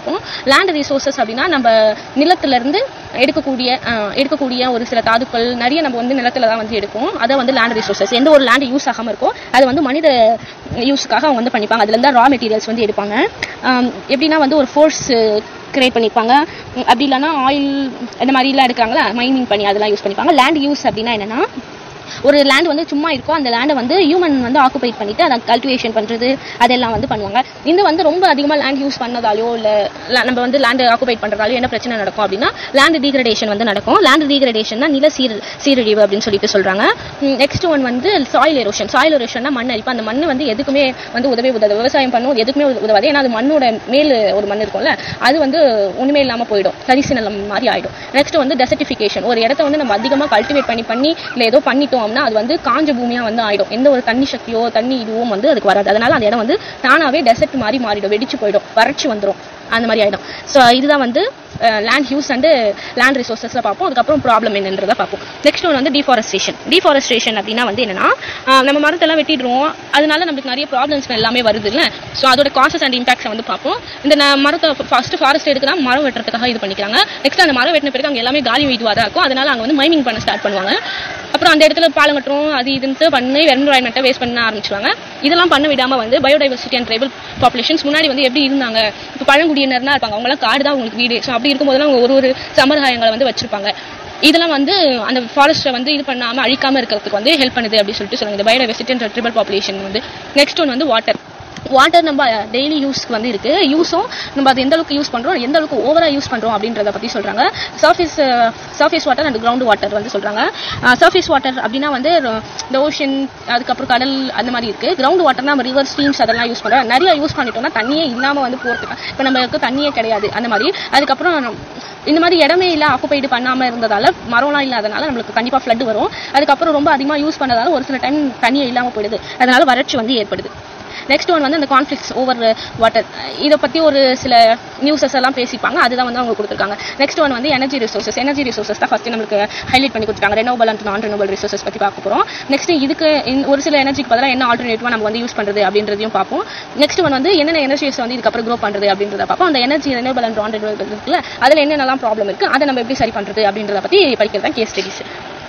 லேண்ட் ரிசோர்சஸ் அப்படின்னா நம்ம நிலத்துல இருந்து எடுக்கக்கூடிய அஹ், எடுக்கக்கூடிய ஒரு சில தாதுக்கள் நிறைய நம்ம வந்து நிலத்துல தான் வந்து எடுப்போம் அதை வந்து லேண்ட் ரிசோர்சஸ் எந்த ஒரு லேண்ட் யூஸ் ஆகாம இருக்கோ அது வந்து மனித யூஸ்க்காக அவங்க வந்து பண்ணிப்பாங்க அதுல இருந்து ரா மெட்டீரியல்ஸ் வந்து எடுப்பாங்க ஆம், எப்படின்னா வந்து ஒரு ஃபோர்ஸ் கிரியேட் பண்ணிப்பாங்க உம், அப்படி இல்லைன்னா ஆயில் இந்த மாதிரிலாம் எடுக்கிறாங்களா மைனிங் பண்ணி அதெல்லாம் யூஸ் பண்ணிப்பாங்க லேண்ட் யூஸ் அப்படின்னா என்னன்னா ஒரு லேண்ட் வந்து சும்மா இருக்கும் அந்த லேண்டை வந்து ஹியூமன் வந்து ஆக்குபைட் பண்ணிட்டு அதை கல்டிவேஷன் பண்றது அதெல்லாம் வந்து பண்ணுவாங்க இது வந்து ரொம்ப அதிகமாக லேண்ட் யூஸ் பண்ணதாலோ இல்லை நம்ம வந்து லேண்ட் ஆக்குபைட் பண்றதாலோ என்ன பிரச்சனை நடக்கும் அப்படின்னா லேண்ட் டீக்ரடேஷன் வந்து நடக்கும் லேண்ட் டீக்ரடேஷன் நில சீர் சீரழிவு அப்படின்னு சொல்லிட்டு சொல்றாங்க நெக்ஸ்ட் ஒன் வந்து சாயில் எரோஷன் சாயில் எரோஷன்னா மண் அரிப்பு அந்த மண் வந்து எதுக்குமே வந்து உதவி உதவு விவசாயம் பண்ணும் எதுக்குமே உத- உதவாது ஏன்னா அது மண்ணோட மேல் ஒரு மண் இருக்கும்ல அது வந்து ஒண்ணுமே இல்லாம போயிடும் தரிசு நிலம் மாதிரி ஆயிடும் நெக்ஸ்ட் வந்து டெசர்டிஃபிகேஷன் ஒரு இடத்த வந்து நம்ம அதிகமா கல்டிவேட் பண்ணி பண்ணி இல்லை ஏதோ பண்ணிட்டோம் அப்படின்னா அது வந்து காஞ்ச பூமியா வந்து ஆயிடும் எந்த ஒரு தண்ணி சக்தியோ தண்ணி இதுவும் வந்து அதுக்கு வராது அதனால அந்த இடம் வந்து தானாவே டெசர்ட் மாதிரி மாறிடும் வெடிச்சு போயிடும் வறட்சி வந்துடும் அந்த மாதிரி ஆயிடும் ஸோ இதுதான் வந்து லேண்ட் யூஸ் அண்டு லேண்ட் ரிசோர்ஸஸில் பார்ப்போம் அதுக்கப்புறம் ப்ராப்ளம் என்னன்றதை பார்ப்போம் நெக்ஸ்ட் ஒன் வந்து டிஃபாரஸ்டேஷன் டிஃபாரஸ்டேஷன் அப்படின்னா வந்து என்னன்னா ஆஹ் நம்ம மரத்தெல்லாம் வெட்டிடுறோம் அதனால நம்மளுக்கு நிறைய ப்ராப்ளம்ஸ் எல்லாமே வருது இல்லை ஸோ அதோட காசஸ் அண்ட் இம்பாக்ட்ஸை வந்து பார்ப்போம் இந்த ந- மரத்தை ஃபர்ஸ்ட் ஃபாரஸ்ட் எடுக்க தான் மரம் வெட்டுறதுக்காக இது பண்ணிக்கிறாங்க நெக்ஸ்ட் அந்த மரம் வெட்டின பிறகு அங்கே எல்லாமே காலி இதுவாக தான் இருக்கும் அதனால அங்கே வந்து மைனிங் பண்ண ஸ்டார்ட் பண்ணுவாங்க அப்புறம் அந்த இடத்துல பாலம் கட்டுறோம் அது இதுன்ட்டு பண்ணி என்வரான்மெண்ட்டை வேஸ்ட் பண்ண ஆரம்பிச்சுவாங்க இதெல்லாம் பண்ண விடாம வந்து பயோடைவர்சிட்டி அண்ட் ட்ரைபல் பாப்புலேஷன்ஸ் முன்னாடி வந்து எப்படி இருந்தாங்க இப்போ பழங்குடியினர்னா இருப்பாங்க அவங்களாம் காடு தான் உங்களுக்கு வீடு ஸோ அப்படி இருக்கும்போதெல்லாம் அவங்க ஒரு ஒரு சம்பிரதாயங்களை வந்து வச்சிருப்பாங்க இதெல்லாம் வந்து அந்த ஃபாரஸ்ட்டை வந்து இது பண்ணாம அழிக்காம இருக்கிறதுக்கு வந்து ஹெல்ப் பண்ணுது அப்படின்னு சொல்லிட்டு சொல்லுவாங்க இந்த பயோடைவர்சிட்டி அண்ட் ட்ரிபல் பாப்புலேஷன் வந்து நெக்ஸ்ட் ஒன் வந்து வாட்டர் வாட்டர் நம்ம டெய்லி யூஸ்க்கு வந்து இருக்கு யூஸும் நம்ம அது எந்த அளவுக்கு யூஸ் பண்றோம் எந்த அளவுக்கு ஓவரா யூஸ் பண்றோம் அப்படின்றத பத்தி சொல்றாங்க surface surface water and ground water வந்து சொல்றாங்க சர்ஃபேஸ் வாட்டர் அப்படின்னா வந்து இந்த ஓஷன் அதுக்கப்புறம் கடல் அந்த மாதிரி இருக்கு கிரவுண்ட் வாட்டர்னா நம்ம ரிவர் ஸ்ட்ரீம்ஸ் அதெல்லாம் யூஸ் பண்றோம் நிறைய யூஸ் பண்ணிட்டோம்னா தண்ணியே இல்லாம வந்து போறதுக்கு இப்போ நம்மளுக்கு தண்ணியே கிடையாது அந்த மாதிரி அதுக்கப்புறம் இந்த மாதிரி இடமே இல்லை ஆக்குபைடு பண்ணாம இருந்ததால மரம்லாம் இல்லாதனால நம்மளுக்கு கண்டிப்பா ஃப்ளட் வரும் அதுக்கப்புறம் ரொம்ப அதிகமா யூஸ் பண்ணதால ஒரு சில டைம் தண்ணியே இல்லாம போயிடுது அதனால வறட்சி வந்து ஏற்படுது நெக்ஸ்ட் ஒன் வந்து அந்த கான்ஃப்ளிக்ஸ் ஓவர் வாட்டர் இதை பத்தி ஒரு சில நியூஸஸ் எல்லாம் பேசிப்பாங்க அதுதான் வந்து அவங்க கொடுத்துருக்காங்க நெக்ஸ்ட் ஒன் வந்து எனர்ஜி ரிசோர்சஸ் எனர்ஜி ரிசோர்சஸ் தான் ஃபர்ஸ்ட் நம்மளுக்கு ஹைலைட் பண்ணி கொடுத்துருக்காங்க ரெனோவல் அண்ட் நான் ரெனோவல் ரிசோர்சஸ் பத்தி பார்க்க போறோம் நெக்ஸ்ட் இதுக்கு இந்த ஒரு சில எனர்ஜிக்கு பதிலாக என்ன ஆல்டர்னேட்டிவா நம்ம வந்து யூஸ் பண்றது அப்படின்றதையும் பார்ப்போம் நெக்ஸ்ட் ஒன் வந்து என்னென்ன எனர்ஜிஸ் வந்து இதுக்கப்புறம் க்ரோ பண்றது அப்படின்றத பார்ப்போம் அந்த எனர்ஜி ரெனோவல் அண்ட் நான் ரெனோவல் இருக்குல்ல அதுல என்னென்னலாம் ப்ராப்ளம் இருக்கு அதை நம்ம எப்படி சரி பண்றது அப்படின்றத பத்தி படிக்கிறது தான் கேஸ் ஸ்டடிஸ்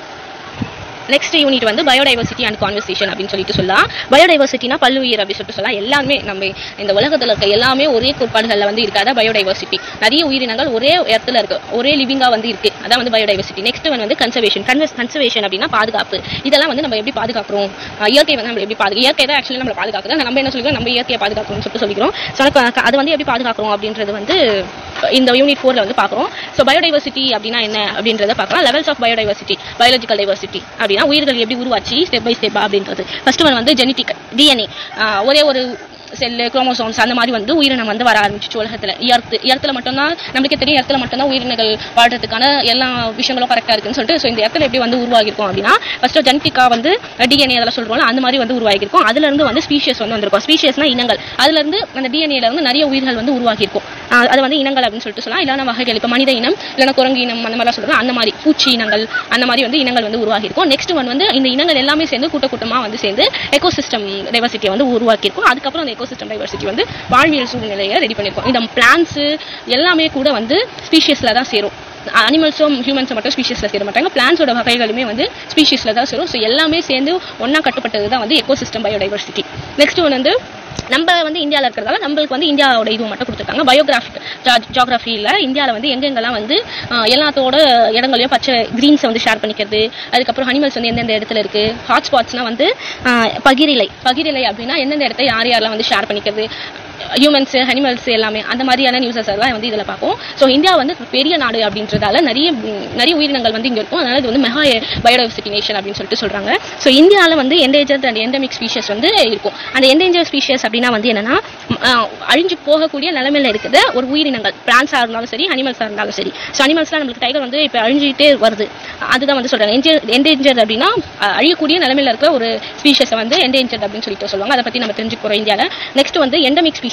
நெக்ஸ்ட் யூனிட் வந்து பயோடைவர்சிட்டி அண்ட் கான்வர்சேஷன் அப்படின்னு சொல்லிட்டு சொல்லலாம் பயோடைவர்சிட்டினா பல்லுயிர் அப்படின்னு சொல்லிட்டு சொல்லலாம் எல்லாமே நம்ம இந்த உலகத்துல இருக்க எல்லாமே ஒரே கோட்பாடுகளில் வந்து இருக்காத பயோடைவர்சிட்டி நிறைய உயிரினங்கள் ஒரே இடத்துல இருக்கு ஒரே லிவிங்கா வந்து இருக்கு அதான் வந்து பயோடைவர்சிட்டி நெக்ஸ்ட் ஒன் வந்து கன்சர்வேஷன் கன்சர்வேஷன் அப்படின்னா பாதுகாப்பு இதெல்லாம் வந்து நம்ம எப்படி பாதுகாக்கிறோம் அஹ் இயற்கை வந்து நம்ம எப்படி பாதுகா இயற்கை தான் ஆக்சுவலி நம்ம பாதுகாக்குது ஆனா நம்ம என்ன சொல்லிக்கிறோம் நம்ம இயற்கையை பாதுகாக்கணும்னு சொல்லிட்டு சொல்லிக்கிறோம் ஸோ எனக்கு அது வந்து எப்படி பாதுகாக்கிறோம் அப்படின்றது வந்து இந்த யூனிட் ஃபோர்ல வந்து பார்க்குறோம் ஸோ பயோடைவர்சிட்டி அப்படின்னா என்ன அப்படின்றத பார்க்கலாம் levels of biodiversity biological diversity அப்படின்னா உயிர்கள் எப்படி உருவாச்சு ஸ்டெப் பை ஸ்டெப் அப்படின்றது ஃபர்ஸ்ட் ஒன் வந்து ஜெனட்டிக் டிஎன்ஏ ஒரே ஒரு செல்லு குரோமோசோம்ஸ் அந்த மாதிரி வந்து உயிரினம் வந்து வர ஆரம்பிச்சிச்சு உலகத்துல இயற்று இயற்கையில் மட்டும்தான் நம்மளுக்கே தெரியும் இயற்கையில் மட்டும்தான் உயிரினங்கள் வாழ்றதுக்கான எல்லா விஷயங்களும் கரெக்டாக இருக்குன்னு சொல்லிட்டு ஸோ இந்த இடத்துல எப்படி வந்து உருவாகிருக்கும் அப்படின்னா ஃபர்ஸ்ட் ஜெனட்டிக்கா வந்து டிஎன்ஏ அதெல்லாம் சொல்றோம்ல அந்த மாதிரி வந்து உருவாகிருக்கும் அதுல இருந்து வந்து ஸ்பீஷியஸ் வந்து வந்திருக்கும் ஸ்பீஷியஸ்னா இனங்கள் அதுல இருந்து அந்த டிஎன்ஏல வந்து நிறைய உயிர்கள் வந்து உருவாகிருக்கும் ஆஹ் அது வந்து இனங்கள் அப்படின்னு சொல்லிட்டு சொல்லலாம் இல்லைன்னா வகைகள் இப்போ மனித இனம் இல்லைன்னா குரங்கு இனம் அந்த மாதிரிலாம் சொல்றோம் அந்த மாதிரி பூச்சி இனங்கள் அந்த மாதிரி வந்து இனங்கள் வந்து உருவாகிருக்கும் நெக்ஸ்ட் ஒன் வந்து இந்த இனங்கள் எல்லாமே சேர்ந்து கூட்ட கூட்டமா வந்து சேர்ந்து எக்கோசிஸ்டம் டைவர்சிட்டியை வந்து உருவாக்கியிருக்கும் அதுக்கப்புறம் அந்த எக்கோசிஸ்டம் டைவர்சிட்டி வந்து வாழ்வியல் சூழ்நிலையை ரெடி பண்ணியிருக்கோம் இந்த பிளான்ஸ் எல்லாமே கூட வந்து ஸ்பீஷியஸ்ல தான் சேரும் அனிமல்ஸும் ஹியூமன்ஸும் மட்டும் ஸ்பீஷியஸில் சேர மாட்டாங்க பிளான்ஸோட வகைகளுமே வந்து ஸ்பீஷியஸில் தான் சேரும் ஸோ எல்லாமே சேர்ந்து ஒன்றா கட்டுப்பட்டது தான் வந்து எக்கோசிஸ்டம் பயோடைவர்சிட்டி நெக்ஸ்ட் ஒன் வந்து நம்ம வந்து இந்தியாவில் இருக்கிறதால நம்மளுக்கு வந்து இந்தியாவோட இது மட்டும் கொடுத்துருக்காங்க பயோகிராஃபிக் ஜாகிரஃபியில் இந்தியாவில் வந்து எங்கெங்கெல்லாம் வந்து ஆஹ், எல்லாத்தோட இடங்களையும் பச்சை கிரீன்ஸை வந்து ஷேர் பண்ணிக்கிறது அதுக்கப்புறம் அனிமல்ஸ் வந்து எந்தெந்த இடத்துல இருக்கு ஹாட்ஸ்பாட்ஸ்னால் வந்து ஆஹ், பகிரிலை பகிரிலை அப்படின்னா எந்தெந்த இடத்த யார் யாரெல்லாம் வந்து ஷேர் பண்ணிக்கிறது ஹியூமன்ஸ் அனிமல்ஸ் எல்லாமே அந்த மாதிரியான நியூஸஸ் எல்லாம் வந்து இதில் பார்ப்போம் ஸோ இந்தியா வந்து பெரிய நாடு அப்படின்றதால நிறைய ம், நிறைய உயிரினங்கள் வந்து இங்கே இருக்கும் அதனால இது வந்து மெகா பயோடைவர்சிட்டி நேஷன் அப்படின்னு சொல்லிட்டு சொல்றாங்க ஸோ இந்தியாவில் வந்து என்டேஜர் அண்ட் எண்டமிக் ஸ்பீஷஸ் வந்து இருக்கும் அந்த என்டேஞ்சர் ஸ்பீஷஸ் அப்படின்னா வந்து என்னன்னா ம், ஆஹ், அழிஞ்சு போகக்கூடிய நிலைமையில இருக்குது ஒரு உயிரினங்கள் பிளான்ஸாக இருந்தாலும் சரி அனிமல்ஸாக இருந்தாலும் சரி ஸோ அனிமல்ஸ்லாம் நம்மளுக்கு டைகர் வந்து இப்போ அழிஞ்சிட்டே வருது அதுதான் வந்து சொல்றாங்க என்டேஞ்சர் அப்படின்னா அஹ், அழியக்கூடிய நிலைமையில இருக்கிற ஒரு ஸ்பீஷஸை வந்து என்டேஞ்சர் அப்படின்னு சொல்லிட்டு சொல்லுவாங்க அதை பத்தி நம்ம தெரிஞ்சுக்க போறோம் இந்தியாவில் நெக்ஸ்ட் வந்து எண்டமிக் ஸ்பீஷஸ்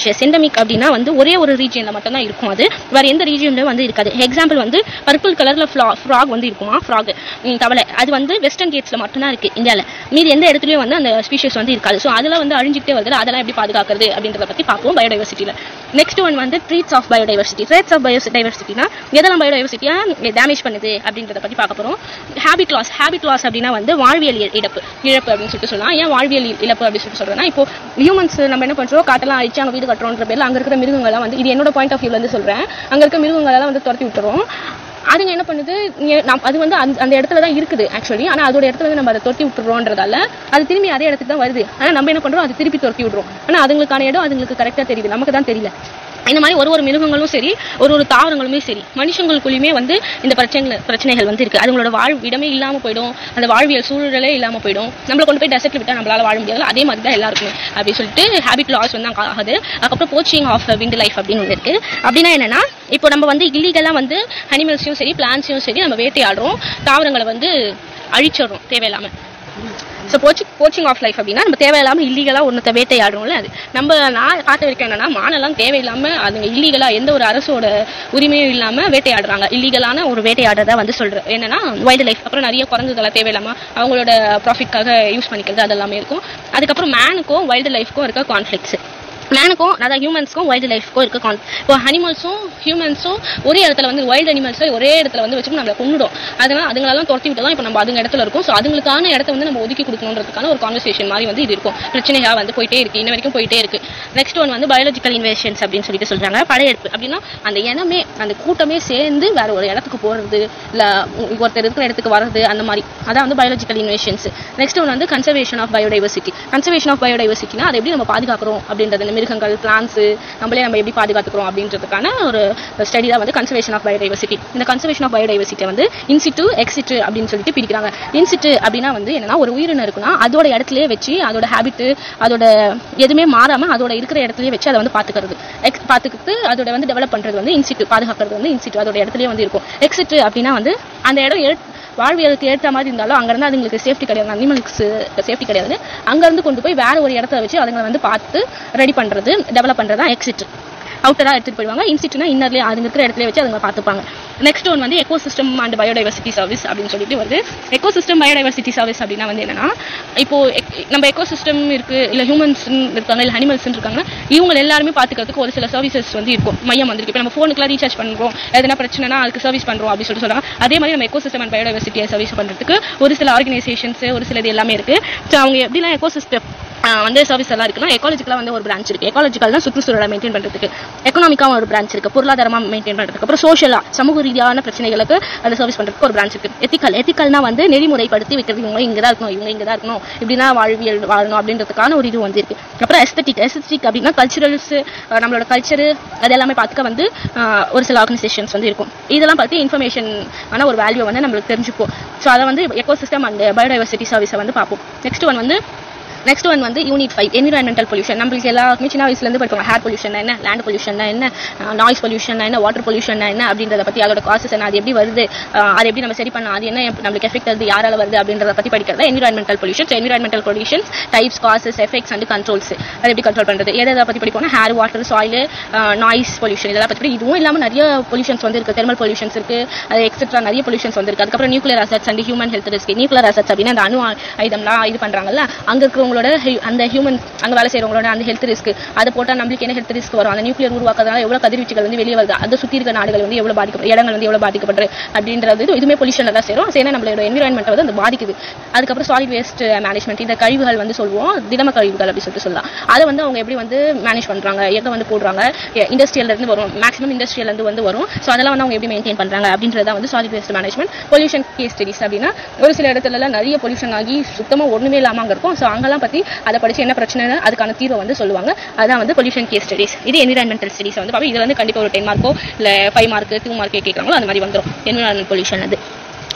ஸ்பீஷஸ் எண்டமிக் அப்படின்னா வந்து ஒரே ஒரு ரீஜியனில் மட்டும்தான் இருக்கும் அது வேற எந்த ரீஜியன்லையும் வந்து இருக்காது எக்ஸாம்பிள் வந்து பர்பிள் கலரில் ஃப்ளா ஃப்ராக் வந்து இருக்குமா ஃப்ராக் தவளை அது வந்து வெஸ்டர்ன் கேட்ஸில் மட்டும்தான் இருக்குது இந்தியாவில் மீதி எந்த இடத்துலையும் வந்து அந்த ஸ்பீஷஸ் வந்து இருக்காது ஸோ அதெல்லாம் வந்து அழிஞ்சிக்கிட்டே வருது அதெல்லாம் எப்படி பாதுகாக்கிறது அப்படின்றத பற்றி பார்ப்போம் பயோடைவர்சிட்டியில் நெக்ஸ்ட் ஒன் வந்து threats of biodiversity threats of பயோ டைவர்சிட்டினா எதெல்லாம் பயோடைவர்சிட்டியாக டேமேஜ் பண்ணுது அப்படின்றத பற்றி பார்க்க போகிறோம் ஹேபிட் லாஸ் ஹேபிட் லாஸ் அப்படின்னா வந்து வாழ்வியல் இ- இழப்பு இழப்பு அப்படின்னு சொல்லிட்டு சொல்லலாம் ஏன் வாழ்வியல் இ- இழப்பு அப்படின்னு சொல்லிட்டு சொல்றேன்னா இப்போ ஹியூமன்ஸ் நம்ம என்ன பண்றோம் காட்டெல்லாம் அழிச்சு அங்கே வீடு கட்டுறோன்ற பேர்ல அங்க இருக்கிற மிருகங்கள்லாம் வந்து இது என்னோட பாயிண்ட் ஆஃப் வியூல இருந்து சொல்றேன் அங்க இருக்க மிருகங்களெல்லாம் வந்து துரத்தி விட்டுறோம் அதுங்க என்ன பண்ணுது இங்க நாம் அது வந்து அந்த அந்த இடத்துல தான் இருக்குது ஆக்சுவலி ஆனா அதோட இடத்துல வந்து நம்ம அதை தொட்டி விட்டுறோன்றதால அது திரும்பி அதே இடத்துக்கு தான் வருது ஆனா நம்ம என்ன பண்றோம் அது திருப்பி துரத்தி விடுறோம் ஆனா அதுங்களுக்கான இடம் அதுங்களுக்கு கரெக்டா தெரியுது நமக்கு தான் தெரியல இந்த மாதிரி ஒரு ஒரு மிருகங்களும் சரி ஒரு ஒரு தாவரங்களுமே சரி மனுஷங்களுக்குள்ளயுமே வந்து இந்த பிரச்சனைகள் பிரச்சனைகள் வந்து இருக்கு அதுங்களோட வாழ்விடமே இல்லாம போயிடும் அந்த வாழ்வியல் சூழலே இல்லாம போயிடும் நம்மள கொண்டு போய் டெசர்ட்ல விட்டா நம்மளால வாழ முடியாது அதே மாதிரி தான் எல்லாருக்குமே அப்படின்னு சொல்லிட்டு ஹேபிட் லாஸ் வந்து அங்க ஆகுது அதுக்கப்புறம் போச்சிங் ஆஃப் விண்ட் லைஃப் அப்படின்னு ஒன்று இருக்கு அப்படின்னா என்னன்னா இப்போ நம்ம வந்து இல்லீகலா வந்து அனிமல்ஸையும் சரி பிளான்ஸையும் சரி நம்ம வேட்டையாடுறோம் தாவரங்களை வந்து அழிச்சிடுறோம் தேவையில்லாம so poaching poaching of life அப்படின்னா நம்ம தேவையில்லாமல் இல்லீகலாக ஒன்றத்தை வேட்டையாடுறோம்ல அது நம்ம நான் காட்ட வரைக்கும் என்னன்னா மானெல்லாம் தேவையில்லாமல் அதுங்க இல்லீகலாக எந்த ஒரு அரசோட உரிமையும் இல்லாமல் வேட்டையாடுறாங்க இல்லீகலான ஒரு வேட்டையாடுறதா வந்து சொல்கிறேன் என்னன்னா வைல்டு லைஃப் அப்புறம் நிறைய குரங்குகளை தேவையில்லாமல் அவங்களோட ப்ராஃபிட்காக யூஸ் பண்ணிக்கிறது அதெல்லாமே இருக்கும் அதுக்கப்புறம் மேனுக்கும் வைல்டு லைஃப்க்கும் இருக்க கான்ஃப்ளிக்ஸ் மேனுக்கும் அதாவது ஹியூமன்ஸ்க்கும் வைல்டு லைஃப்க்கும் இருக்க கான் இப்போ அனிமல்ஸும் ஹியூமன்ஸும் ஒரே இடத்துல வந்து வைல்டு அனிமல்ஸை ஒரே இடத்துல வந்து வச்சு நம்மளை கொண்டுடும் அதனால அதுங்களெல்லாம் துரத்தி விட்டு தான் இப்போ நம்ம அதுங்க இடத்துல இருக்கும் ஸோ அதுங்களுக்கான இடத்த வந்து நம்ம ஒதுக்கி கொடுக்கணுன்றதுக்கான ஒரு கான்வர்சேஷன் மாதிரி வந்து இது இருக்கும் பிரச்சனையாக வந்து போயிட்டே இருக்கு இன்ன வரைக்கும் போயிட்டே இருக்கு நெக்ஸ்ட் ஒன் வந்து பயாலஜிக்கல் இன்வெஷன்ஸ் அப்படின்னு சொல்லிட்டு சொல்றாங்க படையெடுப்பு அப்படின்னா அந்த இனமே அந்த கூட்டமே சேர்ந்து வேற ஒரு இடத்துக்கு போறது இல்ல ஒருத்தர் இருக்கிற இடத்துக்கு வர்றது அந்த மாதிரி அதான் வந்து பயாலஜிக்கல் இன்வெஷன்ஸ் நெக்ஸ்ட் ஒன் வந்து conservation of biodiversity conservation of பயோடைவர்சிட்டினா அதை எப்படி நம்ம பாதுகாக்கிறோம் அப்படின்றது இந்த மிருகங்கள் பிளான்ஸ் நம்மளே நம்ம எப்படி பாதுகாத்துக்கிறோம் அப்படின்றதுக்கான ஒரு ஸ்டடி தான் வந்து கன்சர்வேஷன் ஆஃப் பயோடைவர்சிட்டி இந்த கன்சர்வேஷன் ஆஃப் பயோடைவர்சிட்டி வந்து இன்சிட்டு எக்ஸிட்டு அப்படின்னு சொல்லிட்டு பிரிக்கிறாங்க இன்சிட்டு அப்படின்னா வந்து என்னன்னா ஒரு உயிரினம் இருக்குன்னா அதோட இடத்துலயே வச்சு அதோட ஹேபிட் அதோட எதுவுமே மாறாம அதோட இருக்கிற இடத்துலயே வச்சு அதை வந்து பாத்துக்கிறது எக்ஸ் பாத்துக்கிட்டு அதோட வந்து டெவலப் பண்றது வந்து இன்சிட்டு பாதுகாக்கிறது வந்து இன்சிட்டு அதோட இடத்துலயே வந்து இருக்கும் எக்ஸிட்டு அப்படின்னா வந்து அந்த இடம் ஏ- வாழ்வியலுக்கு ஏற்ற மாதிரி இருந்தாலும் அங்கேருந்து அதுங்களுக்கு சேஃப்டி கிடையாது அனிமல்ஸ் சேஃப்டி கிடையாது அங்கேருந்து கொண்டு போய் வேற ஒரு இடத்துல வச்சு அதுங்களை வந்து பார்த்து ரெடி பண்ணுறது டெவலப் பண்ணுறது தான் எக்ஸிட் அவுட்டராக எடுத்துகிட்டு போயிடுவாங்க இன்ஸ்டிட்யூனா இன்னர்லேயே அதுங்க இருக்கிற இடத்துல வச்சு அதுங்க பார்த்துப்பாங்க நெக்ஸ்ட் ஒன் வந்து ecosystem and biodiversity service அப்படின்னு சொல்லிட்டு வருது எக்கோ சிஸ்டம் பயோடைவர்சிட்டி சர்வீஸ் அப்படின்னா வந்து என்னன்னா இப்போ ec- நம்ம எக்கோ சிஸ்டம் இருக்கு இல்லை ஹியூமன்ஸ் இருக்காங்க இல்லை அனிமல்ஸ் இருக்காங்க இவங்க எல்லாருமே பார்த்துக்கிறதுக்கு ஒரு சில சர்வீசஸ் வந்து இருக்கும் மையம் வந்து இருக்கு இப்போ நம்ம ஃபோனுக்குலாம் ரீசார்ஜ் பண்ணுறோம் எதனா பிரச்சனைனா அதுக்கு சர்வீஸ் பண்ணுறோம் அப்படின்னு சொல்லிட்டு சொல்றாங்க அதே மாதிரி நம்ம எக்கோ சிஸ்டம் அண்ட் பயோடைவர்சிட்டியை சர்வீஸ் பண்ணுறதுக்கு ஒரு சில ஆர்கனைசேஷன்ஸ் ஒரு சில இது எல்லாமே இருக்கு ஸோ அவங்க எப்படிலாம் எக்கோ சிஸ்டம் வந்து சர்வீஸ் எல்லாம் இருக்குன்னா எக்காலஜிக்கலாக வந்து ஒரு பிரான்ச் இருக்கு எக்காலஜிக்கல் சுற்றுச்சூழலை மெயின்டைன் பண்ணுறதுக்கு எக்கனாமிக்காக ஒரு பிரான்ச் இருக்கு பொருளாதாரமாக மெயின்டைன் பண்ணுறதுக்கு அப்புறம் சோஷியலாக சமூக ரீதியான பிரச்சனைகளுக்கு அந்த சர்வீஸ் பண்ணுறதுக்கு ஒரு பிரான்ச் இருக்கு எத்திக்கல் எத்திக்கல்னா வந்து நெறிமுறைப்படுத்தி வைக்கிறது இவங்க இங்கே தான் இருக்கணும் இவங்க இங்கே தான் இருக்கணும் இப்படின்னா வாழ்வியல் வாழணும் அப்படின்றதுக்கான ஒரு இது வந்து இருக்கு அப்புறம் எஸ்தட்டிக் எஸ்தட்டிக் அப்படின்னா கல்ச்சுரல்ஸ் நம்மளோட கல்ச்சரு அது எல்லாமே பார்த்துக்க வந்து அஹ், ஒரு சில ஆர்கனைசேஷன்ஸ் வந்து இருக்கும் இதெல்லாம் பற்றி இன்ஃபர்மேஷன் ஆன ஒரு வேல்யூ வந்து நம்மளுக்கு தெரிஞ்சுப்போம் ஸோ அதை வந்து எக்கோ சிஸ்டம் அண்ட் பயோடைவர்சிட்டி சர்வீஸை வந்து பார்ப்போம் நெக்ஸ்ட் ஒன் வந்து நெக்ஸ்ட் ஒன் வந்து யூனிட் ஃபைவ் என்விரான்மெண்டல் பொல்யூஷன் நம்மளுக்கு எல்லாருக்குமே சின்ன வயசுலேருந்து படிப்பாங்க ஹேர் பொல்யூஷன் என்ன லேண்ட் பொல்யூஷன் என்ன நாய்ஸ் பொல்யூஷன் என்ன வாட்டர் பொல்யூஷன் என்ன அப்படின்றத பற்றி அதோட காசஸ் என்ன அது எப்படி வருது அஹ் அது எப்படி நம்ம சரி பண்ணலாம் அது என்ன நம்மளுக்கு எஃபெக்ட் வருது யாரால வருது அப்படின்றத பற்றி படிக்கிறது environmental pollution environmental pollutions types causes effects and controls அது எப்படி கண்ட்ரோல் பண்ணுறது எதை எதை பற்றி படிப்போம்னா air water soil noise pollution இதெல்லாம் பற்றி இதுவும் இல்லாமல் நிறைய பொல்யூஷன்ஸ் வந்து இருக்கு தெர்மல் பொல்யூஷன்ஸ் இருக்கு அது எக்ஸெட்ரா நிறைய பொல்யூஷன்ஸ் வந்து இருக்கு அதுக்கப்புறம் nuclear hazards and human health risk nuclear hazards அப்படின்னா அந்த அணு ஆயுதம்லாம் இது பண்றாங்கல்ல அங்க இருக்கிறவங்களோட ஹெ- அந்த ஹியூமன் அங்க வேலை செய்றவங்களோட அந்த ஹெல்த் ரிஸ்க் அதை போட்டா நம்மளுக்கு என்ன ஹெல்த் ரிஸ்க் வரும் அந்த நியூக்ளியர் உருவாக்குறதுனால எவ்வளவு கதிர்வீச்சுகள் வந்து வெளியே வருது அதை சுத்தி இருக்க நாடுகள் வந்து எவ்வளவு பாதிக்கப்படும் இடங்கள் வந்து எவ்வளவு பாதிக்கப்படுறது அப்படின்றது இது இதுவுமே பொல்யூஷன் தான் சேரும் சேனா நம்மளோட என்விரான்மெண்ட் வந்து அந்த பாதிக்குது அதுக்கப்புறம் சாலிட் வேஸ்ட் மேனேஜ்மெண்ட் இந்த கழிவுகள் வந்து சொல்லுவோம் திடம கழிவுகள் அப்படி சொல்லிட்டு சொல்லலாம் அதை வந்து அவங்க எப்படி வந்து மேனேஜ் பண்றாங்க எங்க வந்து போடுறாங்க இண்டஸ்ட்ரியல்ல இருந்து வரும் மேக்ஸிமம் இண்டஸ்ட்ரியல்ல இருந்து வந்து வரும் ஸோ அதெல்லாம் வந்து அவங்க எப்படி மெயின்டைன் பண்றாங்க அப்படின்றத வந்து solid waste management pollution case studies அப்படின்னா ஒரு சில இடத்துல எல்லாம் நிறைய பொல்யூஷன் ஆகி சுத்தமா ஒண்ணுமே இல்லாம அங்க இருக்கும் ஸோ அங்கெல்லாம் பத்தி அதை படிச்சு என்ன பிரச்சனை அதுக்கான தீர்வை வந்து சொல்லுவாங்க அதான் வந்து பொல்யூஷன் கேஸ் ஸ்டடிஸ் இது என்விரான்மெண்டல் ஸ்டடிஸ் வந்து பார்ப்போம் இதுல வந்து கண்டிப்பா ஒரு டென் மார்க்கோ இல்ல ஃபைவ் மார்க் டூ மார்க்கே கேட்கறாங்களோ அந்த மாதிரி வந்துரும் என்விரான்மெண்ட் பொல்யூஷன் அது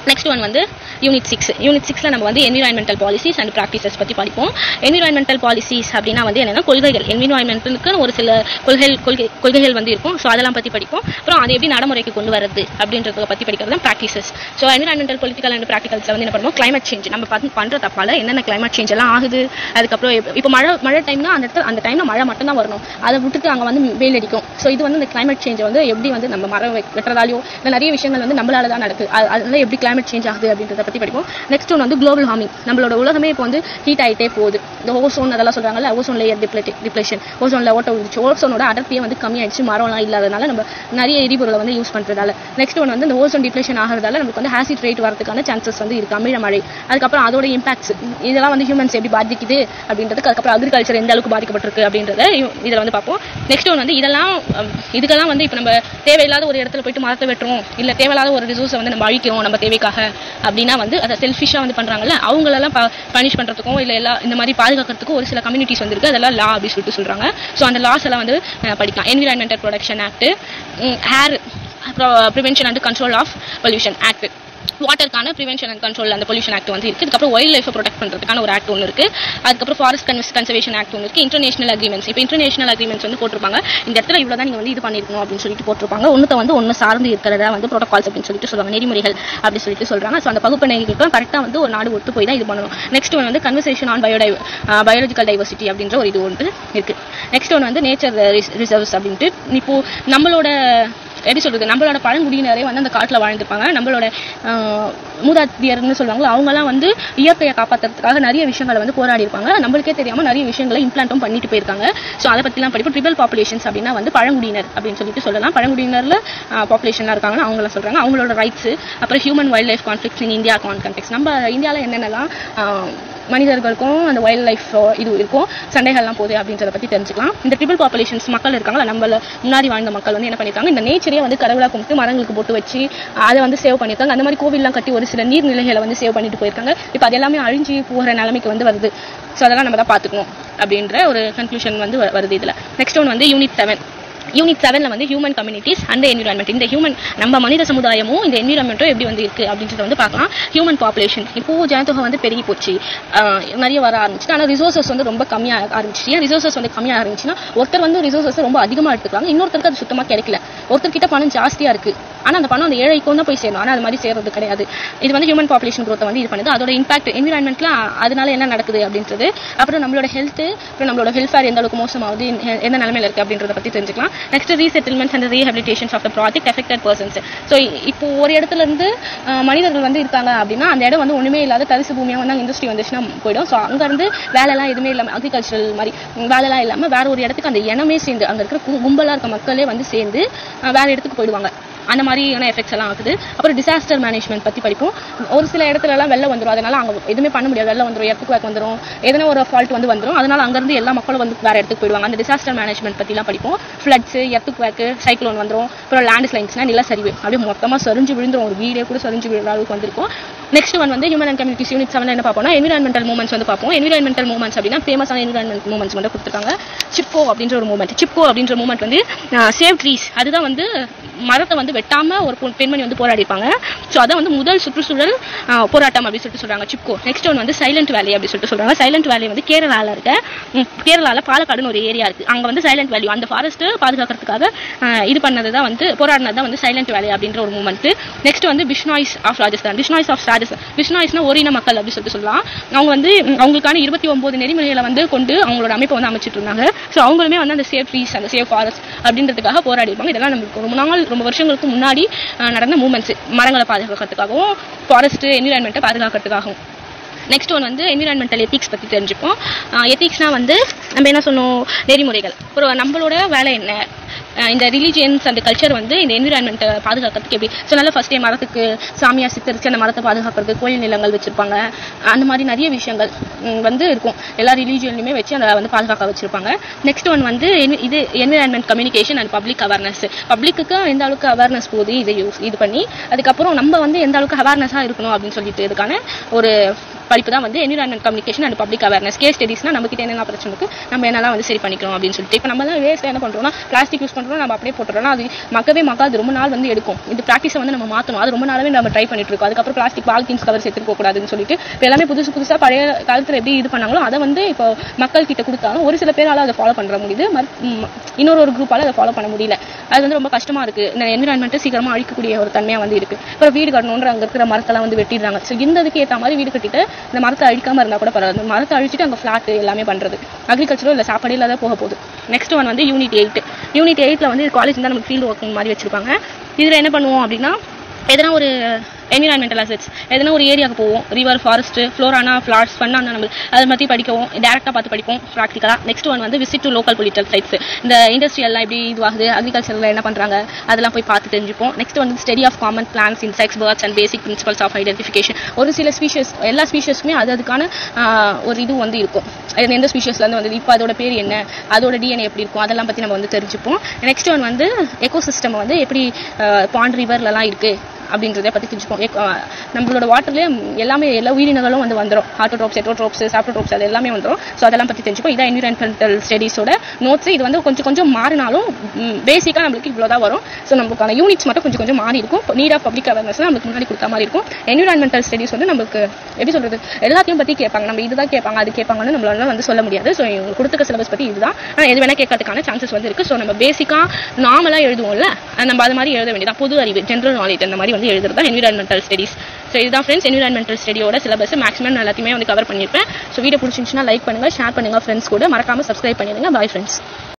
நெக்ஸ்ட் ஒன் வந்து யூனிட் சிக்ஸ் யூனிட் சிக்ஸில் நம்ம வந்து என்விரான்மெண்டல் பாலிசிஸ் அண்ட் ப்ராக்டிசஸ் பற்றி படிப்போம் என்விரான்மெண்டல் பாலிசிஸ் அப்படின்னா வந்து என்னென்னா கொள்கைகள் என்விரான்மெண்ட்டுக்கு ஒரு சில கொள்கைகள் கொள்கை கொள்கைகள் வந்து இருக்கும் ஸோ அதெல்லாம் பற்றி படிப்போம் அப்புறம் அதை எப்படி நடைமுறைக்கு கொண்டு வரது அப்படின்றத பற்றி படிக்கிறது தான் practices so environmental political and ப்ராக்டிகல்ஸில் வந்து என்ன பண்ணுவோம் climate சேஞ்ச் நம்ம பார்த்து பண்ணுற தப்பால என்னென்ன climate சேஞ்ச் எல்லாம் ஆகுது அதுக்கப்புறம் இப்ப- இப்போ மழை மழை டைம்னா அந்த இடத்துல அந்த டைமில் மழை மட்டும் தான் வரணும் அதை விட்டுட்டு அங்கே வந்து வெயில் அடிக்கும் ஸோ இது வந்து இந்த climate சேஞ்சை வந்து எப்படி வந்து நம்ம மரம் வெ- வெட்டுறதாலையோ இல்லை நிறைய விஷயங்கள் வந்து நம்மளால தான் நடக்குது அது- அதனால எப்படி climate சேஞ்ச் ஆகுது அப்படின்றத பற்றி படிப்போம் நெக்ஸ்ட் ஒன் வந்து குளோபல் வார்மிங் நம்மளோட உலகமே இப்போ வந்து ஹீட் ஆகிட்டே போகுது இந்த ஓசோன் அதெல்லாம் சொல்றாங்கல்ல ஓசோன் லேயர் டிப்ளேட் டிப்ளேஷன் ஓசோனில் ஓட்ட விழுந்துச்சு ஓசோனோட அடர்த்தியே வந்து கம்மியாயிடுச்சு மரம்லாம் இல்லாதனால நம்ம நிறைய எரிபொருளை வந்து யூஸ் பண்ணுறதால நெக்ஸ்ட் ஒன் வந்து இந்த ஓசோன் டிப்ளேஷன் ஆகிறதால நமக்கு வந்து ஆசிட் ரேட் வரதுக்கான சான்சஸ் வந்து இருக்கு அமிழ மழை அதுக்கப்புறம் அதோட இம்பாக்ட்ஸ் இதெல்லாம் வந்து ஹியூமன்ஸ் எப்படி பாதிக்குது அப்படின்றதுக்கு அதுக்கப்புறம் அக்ரிகல்ச்சர் எந்த அளவுக்கு பாதிக்கப்பட்டிருக்கு அப்படின்றத இதில் வந்து பார்ப்போம் நெக்ஸ்ட் ஒன் வந்து இதெல்லாம் அம், இதுக்கெல்லாம் வந்து இப்போ நம்ம தேவையில்லாத ஒரு இடத்துல போயிட்டு மரத்தை வெட்டுறோம் இல்லை தேவையில்லாத ஒரு ரிசோர்ஸை வந்து நம்ம அழிக்கிறோம் நம்ம தேவைக்காக அப்படின்னா வந்து அதை செல்ஃபிஷாக வந்து பண்ணுறாங்கல்ல அவங்களெல்லாம் பனிஷ் பண்ணுறதுக்கும் இல்லை எல்லா இந்த மாதிரி பாதுகாக்கிறதுக்கும் ஒரு சில கம்யூனிட்டிஸ் வந்துருக்கு அதெல்லாம் லா அப்படின்னு சொல்லிட்டு சொல்கிறாங்க ஸோ அந்த லாஸ் எல்லாம் வந்து அஹ், படிக்கலாம் environmental protection act air prevention and control of pollution act வாட்டருக்கான ப்ரிவென்ஷன் அண்ட் கண்ட்ரோல் அந்த பொல்யூஷன் ஆக்ட் வந்து இருக்குது அதுக்கப்புறம் வைல்ட் லைஃபை ப்ரொடெக்ட் பண்ணுறதுக்கான ஒரு ஆக்ட் ஒன்று இருக்குது அதுக்கப்புறம் ஃபாரஸ்ட் கன்சர்வேஷன் ஆக்ட் ஒன்று இருக்குது இன்டர்நேஷனல் அக்ரிமெண்ட்ஸ் இப்போ இன்டர்நேஷனல் அக்ரிமெண்ட்ஸ் வந்து போட்டிருப்பாங்க இந்த இடத்துல இவ்வளோ தான் நீங்கள் வந்து இது பண்ணிருக்கணும் அப்படின்னு சொல்லிட்டு போட்டிருப்பாங்க ஒன்றத்தை வந்து ஒன்று சார்ந்து இருக்கிறதா வந்து ப்ரோட்டோகால்ஸ் அப்படின்னு சொல்லிட்டு சொல்லுவாங்க நெறிமுறைகள் அப்படி சொல்லிட்டு சொல்கிறாங்க ஸோ அந்த பகுப்பினைகளுக்கும் கரெக்டாக வந்து ஒரு நாடு ஒத்து போய் தான் இது பண்ணணும் நெக்ஸ்ட் ஒன் வந்து கன்வர்சேஷன் ஆன் பயோடை பயாலஜிக்கல் டைவர்சிட்டி அப்படின்ற ஒரு இது ஒன்று இருக்குது நெக்ஸ்ட் ஒன் வந்து நேச்சர் ரிசர்வ்ஸ் அப்படின்ட்டு இப்போ நம்மளோட எப்படி சொல்றது நம்மளோட பழங்குடியினரே வந்து அந்த காட்டில் வாழ்ந்துருப்பாங்க நம்மளோட ஆஹ், மூதாதையர்னு சொல்லுவாங்களோ அவங்கலாம் வந்து இயற்கையை காப்பாற்றுறதுக்காக நிறைய விஷயங்களை வந்து போராடி இருப்பாங்க நம்மளுக்கே தெரியாம நிறைய விஷயங்களை இம்ப்ளான்ட்டும் பண்ணிட்டு போயிருக்காங்க ஸோ அதை பற்றிலாம் படிப்போம் ட்ரிபிள் பாப்புலேஷன்ஸ் அப்படின்னா வந்து பழங்குடியினர் அப்படின்னு சொல்லிட்டு சொல்லலாம் பழங்குடியினரில் பாப்புலேஷன்லாம் இருக்காங்கன்னா அவங்கள சொல்றாங்க அவங்களோட ரைட்ஸ் அப்புறம் human wildlife conflicts in India context நம்ம இந்தியாவில் என்னென்னலாம் ஆஹ், மனிதர்களுக்கும் அந்த வைல்ட் லைஃப் இது இருக்கும் சண்டைகள்லாம் போகுது அப்படின்றத பற்றி தெரிஞ்சுக்கலாம் இந்த ட்ரிபிள் பாப்புலேஷன்ஸ் மக்கள் இருக்காங்களா நம்மள முன்னாடி வாழ்ந்த மக்கள் வந்து என்ன பண்ணியிருக்காங்க இந்த நேச்சரே வந்து கடவுளாக கும்பிட்டு மரங்களுக்கு போட்டு வச்சு அதை வந்து சேவ் பண்ணியிருக்காங்க அந்த மாதிரி கோவில்லாம் கட்டி ஒரு சில நீர்நிலைகளை வந்து சேவ் பண்ணிட்டு போயிருக்காங்க இப்போ அது எல்லாமே அழிஞ்சு போகிற நிலைமைக்கு வந்து வருது ஸோ அதெல்லாம் நம்ம தான் பார்த்துக்கணும் அப்படின்ற ஒரு கன்க்ளூஷன் வந்து வ- வருது இதில் நெக்ஸ்ட் ஒன் வந்து யூனிட் செவன் யூனிட் செவனில் வந்து ஹியூமன் கம்யூனிட்டிஸ் அண்ட் என்விரான்மெண்ட் இந்த ஹியூமன் நம்ம மனித சமுதாயமும் இந்த என்விரான்மெண்ட்டும் எப்படி வந்து இருக்குது அப்படின்றத வந்து பார்க்கலாம் ஹியூமன் பாப்புலேஷன் இப்போ ஜனத்தொகை வந்து பெருகி போச்சு ஆஹ் நிறைய வர ஆரம்பிச்சு ஆனால் ரிசோர்சஸ் வந்து ரொம்ப கம்மியாக ஆரம்பிச்சு ஏன் ரிசோர்சஸ் வந்து கம்மியாக ஆரம்பிச்சுன்னா ஒருத்தர் வந்து ரிசோர்சஸ் ரொம்ப அதிகமாக எடுத்துக்கிறாங்க இன்னொருத்தருக்கு அது சுத்தமாக கிடைக்கல ஒருத்தர்கிட்ட பணம் ஜாஸ்தியாக இருக்குது ஆனால் அந்த பணம் அந்த ஏழைக்கும் தான் போய் சேரணும் ஆனால் அது மாதிரி சேர்றது கிடையாது இது வந்து ஹியூமன் பாப்புலேஷன் growth வந்து இது பண்ணுது அதோட இம்பாக்ட் என்விரான்மெண்ட்ல அதனால என்ன நடக்குது அப்படின்றது அப்புறம் நம்மளோட ஹெல்த் அப்புறம் நம்மளோட வெல்ஃபேர் எந்த அளவுக்கு மோசமாகுது எ- எந்த நிலைமையில இருக்கு அப்படின்றத பத்தி தெரிஞ்சுக்கலாம் next resettlements and rehabilitations of the project affected persons so இப்போ ஒரு இடத்துல இருந்து அஹ், மனிதர்கள் வந்து இருக்காங்க அப்படின்னா அந்த இடம் வந்து ஒண்ணுமே இல்லாத தரிசு பூமியா வந்து அங்கே இண்டஸ்ட்ரி வந்துச்சுன்னா போயிடும் ஸோ அங்க இருந்து வேலைலாம் எதுவுமே இல்லாமல் அக்ரிகல்ச்சரல் மாதிரி உம், வேலைலாம் இல்லாம வேற ஒரு இடத்துக்கு அந்த இனமே சேர்ந்து அங்க இருக்கிற கு- கும்பலா இருக்க மக்களே வந்து சேர்ந்து அஹ், வேற இடத்துக்கு போயிடுவாங்க அந்த மாதிரியான எஃபெக்ட்ஸ் எல்லாம் ஆகுது அப்புறம் டிசாஸ்டர் மேனேஜ்மெண்ட் பத்தி படிப்போம் ஒரு சில இடத்துல எல்லாம் வெள்ளம் வந்துரும் அதனால அங்க எதுவுமே பண்ண முடியாது வெள்ளம் வந்துரும் இடத்துக்கு வேக் வந்துரும் எதனா ஒரு ஃபால்ட் வந்து வந்துரும் அதனால அங்க இருந்து எல்லா மக்களும் வந்து வேற இடத்துக்கு போயிடுவாங்க அந்த டிசாஸ்டர் மேனேஜ்மெண்ட் பத்திலாம் படிப்போம் ஃப்ளட்ஸ் எர்த்துக்கு வேக்கு சைக்ளோன் வந்துரும் அப்புறம் லேண்ட் ஸ்லைன்ஸ்னா நிலச்சரிவு அப்படியே மொத்தமா சரிஞ்சு விழுந்துரும் ஒரு வீடே கூட சரிஞ்சு விழுற அளவுக்கு வந்திருக்கும் நெக்ஸ்ட் ஒன் வந்து human and communities unit seven என்ன பார்ப்போம்னா என்விரான்மெண்டல் மூமெண்ட்ஸ் வந்து பார்ப்போம் என்விரான்மெண்டல் மூமெண்ட்ஸ் அப்படின்னா ஃபேமஸான என்விரான்மெண்ட் மூமெண்ட்ஸ் வந்து கொடுத்துருக்காங்க சிப்கோ அப்படின்ற ஒரு மூமெண்ட் சிப்கோ அப்படின்ற மூமெண்ட் வந்து சேவ் ட்ரீஸ் அதுதான் வந்து மரத்தை வந்து வெட்டாம ஒரு பொ- பெண்மணி வந்து போராடிப்பாங்க ஸோ அதை வந்து முதல் சுற்றுச்சூழல் ஆஹ், போராட்டம் அப்படின்னு சொல்லிட்டு சொல்றாங்க சிப்கோ நெக்ஸ்ட் ஒன் வந்து சைலண்ட் வேலி அப்படின்னு சொல்லிட்டு சொல்றாங்க சைலண்ட் வேலி வந்து கேரளால இருக்க ம், கேரளால பாலக்காடுன்னு ஒரு ஏரியா இருக்கு அங்க வந்து சைலண்ட் வேலி அந்த ஃபாரஸ்ட் பாதுகாக்கிறதுக்காக ஆஹ், இது பண்ணது தான் வந்து போராடினது தான் வந்து சைலண்ட் வேலி அப்படின்ற ஒரு மூமெண்ட் நெக்ஸ்ட் வந்து பிஷ்னாய்ஸ் ஆஃப் ராஜஸ்தான் பிஷ்னாய்ஸ் ஆஃப் ராஜஸ்தான் பிஷ்னாய்ஸ்னா ஓரின மக்கள் அப்படின்னு சொல்லிட்டு சொல்லலாம் அவங்க வந்து ம், அவங்களுக்கான இருபத்தி ஒன்பது நெறிமுறைகளை வந்து கொண்டு அவங்களோட அமைப்பை வந்து அமைச்சிட்டு இருந்தாங்க ஸோ அவங்களுமே வந்து அந்த சேஃப் ட்ரீஸ் அந்த சேஃப் ஃபாரஸ்ட் அப்படின்றதுக்காக போராடி இருப்பாங்க இதெல்லாம் நம்மளுக்கு ரொம்ப நாள் ரொம்ப வருஷங்களுக்கு முன்னாடி ஆஹ், நடந்த மூமெண்ட்ஸ் மரங்களை பாதுகாக்கிறதுக்காகவும் ஃபாரஸ்ட் என்விரான்மெண்ட்டை பாதுகாக்கிறதுக்காகவும் நெக்ஸ்ட் ஒன் வந்து என்விரான்மெண்டல் எத்திக்ஸ் பற்றி தெரிஞ்சுப்போம் எத்திக்ஸ்னால் வந்து நம்ம என்ன சொன்னோம் நெறிமுறைகள் அப்புறம் நம்மளோட வேலை என்ன அஹ் இந்த ரிலீஜியன்ஸ் அந்த கல்ச்சர் வந்து இந்த என்விரான்மெண்ட்டை பாதுகாக்கிறதுக்கு எப்படி ஸோ நல்லா ஃபஸ்ட் டைம் மரத்துக்கு சாமியா சித்தரிச்சு அந்த மரத்தை பாதுகாக்கிறது கோயில் நிலங்கள் வச்சிருப்பாங்க அந்த மாதிரி நிறைய விஷயங்கள் ம், வந்து இருக்கும் எல்லா ரிலீஜியன்லையுமே வச்சு அதை வந்து பாதுகாக்க வச்சிருப்பாங்க நெக்ஸ்ட் ஒன் வந்து en- இது environment communication and public awareness பப்ளிக்கு எந்த அளவுக்கு அவேர்னஸ் போகுது இதை யூஸ் இது பண்ணி அதுக்கப்புறம் நம்ம வந்து எந்த அளவுக்கு அவேர்னஸாக இருக்கணும் அப்படின்னு சொல்லிட்டு இதுக்கான ஒரு படிப்பு தான் வந்து environment communication and public awareness case ஸ்டடிஸ்னா நம்ம கிட்ட என்னென்ன பிரச்சனை இருக்கு நம்ம என்னெல்லாம் வந்து சரி பண்ணிக்கிறோம் அப்படின்னு சொல்லிட்டு இப்போ நம்ம தான் வேஸ்ட் என்ன பண்றோம்னா பிளாஸ்டிக் யூஸ் பண்றோம் நம்ம அப்படியே போட்டுறோம்னா அது மக்கவே மக்காது ரொம்ப நாள் வந்து எடுக்கும் இந்த ப்ராக்டிஸை வந்து நம்ம மாற்றணும் அது ரொம்ப நாளாவே நம்ம ட்ரை பண்ணிட்டு இருக்கோம் அதுக்கப்புறம் பிளாஸ்டிக் பாலித்தீன்ஸ் கவர் சேர்த்துட்டு போக கூடாதுன்னு சொல்லிட்டு இப்போ எல்லாமே புதுசு புதுசா பழைய காலத்துல எப்படி இது பண்ணாங்களோ அதை வந்து இப்போ மக்கள் கிட்ட கொடுத்தாலும் ஒரு சில பேரால அதை ஃபாலோ பண்ற முடியுது மத்- ம், இன்னொரு ஒரு குரூப்பால அதை ஃபாலோ பண்ண முடியல அது வந்து ரொம்ப கஷ்டமா இருக்கு இந்த என்விரான்மெண்ட்டை சீக்கிரமா அழிக்கக்கூடிய ஒரு தன்மையா வந்து இருக்கு அப்புறம் வீடு கட்டணுன்ற அங்க இருக்கிற மரத்தெல்லாம் வந்து வெட்டிடுறாங்க ஸோ இந்த இதுக்கு ஏற்ற மாதிரி வீடு கட்டிட்டு இந்த மரத்தை அழிக்காம இருந்தா கூட பரவாயில்ல இந்த மரத்தை அழிச்சிட்டு அங்க ஃபிளாட் எல்லாமே பண்றது அக்ரிகல்ச்சரோ இல்ல சாப்பாடு இல்லாத போக போகுது நெக்ஸ்ட் ஒன் வந்து யூனிட் எயிட் யூனிட் எயிட்ல வந்து காலேஜ் தான் நமக்கு ஃபீல்டு ஒர்க் மாதிரி வச்சிருப்பாங்க இதுல என்ன பண்ணுவோம் அப்படின்னா எதனா ஒரு என்விரான்மெண்டல் அசெட்ஸ் எதனா ஒரு ஏரியாவுக்கு போவோம் ரிவர் ஃபாரஸ்ட் ஃப்ளோரானா ஃப்ளாட்ஸ் பண்ணானா நம்ம அதை பற்றி படிக்கவும் டேரெக்டாக பார்த்து படிப்போம் ப்ராக்டிக்கலாக நெக்ஸ்ட் ஒன் வந்து visit to local polluted sites இந்த இண்டஸ்ட்ரியல்லாம் எப்படி இதுவாகுது அக்ரிகல்ச்சரில் என்ன பண்ணுறாங்க அதெல்லாம் போய் பார்த்து தெரிஞ்சுப்போம் நெக்ஸ்ட் வந்து study of common plants insects birds and basic principles of identification ஒரு சில ஸ்பீஷஸ் எல்லா ஸ்பீஷஸ்க்குமே அது அதுக்கான ஆஹ், ஒரு இது வந்து இருக்கும் அது எந்த ஸ்பீஷஸ்லேருந்து வந்து இப்போ அதோட பேர் என்ன அதோட டிஎன்ஏ எப்படி இருக்கும் அதெல்லாம் பற்றி நம்ம வந்து தெரிஞ்சுப்போம் நெக்ஸ்ட் ஒன் வந்து எக்கோசிஸ்டம் வந்து எப்படி பாண்ட் ரிவர்லலாம் இருக்குது அப்படின்றத பற்றி தெரிஞ்சுப்போம் எக்- ஆஹ் நம்மளோட வாட்டர்லேயே எல்லாமே எல்லா உயிரினங்களும் வந்து வந்துடும் ஹார்டோட்ரோப்ஸ் எட்ரோட்ரோப்ஸ் சாப்டோட்ரோப்ஸ் அது எல்லாமே வந்துடும் ஸோ அதெல்லாம் பற்றி தெரிஞ்சுப்போம் இதான் என்விரான்மெண்டல் ஸ்டடீஸோட நோட்ஸ் இது வந்து கொஞ்சம் கொஞ்சம் மாறினாலும் பேசிக்காக நம்மளுக்கு இவ்வளோ தான் வரும் ஸோ நமக்கான யூனிட்ஸ் மட்டும் கொஞ்சம் கொஞ்சம் மாறி இருக்கும் நீட் ஆஃப் பப்ளிக் அவேர்னஸ் நம்மளுக்கு முன்னாடி கொடுத்த மாதிரி இருக்கும் என்விரான்மெண்டல் ஸ்டடீஸ் வந்து நமக்கு எப்படி சொல்றது எல்லாத்தையும் பற்றி கேட்பாங்க நம்ம இதுதான் கேட்பாங்க அது கேட்பாங்கன்னு நம்மளால வந்து சொல்ல முடியாது ஸோ இவங்க கொடுத்துக்க சிலபஸ் பற்றி இதுதான் ஆனால் எது வேணா கேட்கறதுக்கான சான்சஸ் வந்து இருக்கு ஸோ நம்ம பேசிக்காக நார்மலாக எழுதுவோம்ல அது நம்ம அது மாதிரி எழுத வேண்டியதான் பொது அறிவு ஜென்ரல் நாலேஜ் அந்த மாதிரி வந்து எழுதுறது தான் என்விரான்மெண்டல் ஸ்டடீஸ் ஸோ இதுதான் ஃப்ரெண்ட்ஸ் என்விரான்மெண்டல் ஸ்டடியோட சிலபஸ் மேக்ஸிமம் எல்லாத்தையுமே வந்து கவர் பண்ணியிருப்பேன் ஸோ வீடியோ பிடிச்சிருந்துச்சுன்னா லைக் பண்ணுங்க ஷேர் பண்ணுங்க ஃப்ரெண்ட்ஸ் கூட மறக்காம சப்ஸ்கிரைப் பண்ணிடுங்க பாய் ஃப்ரெண்ட்ஸ்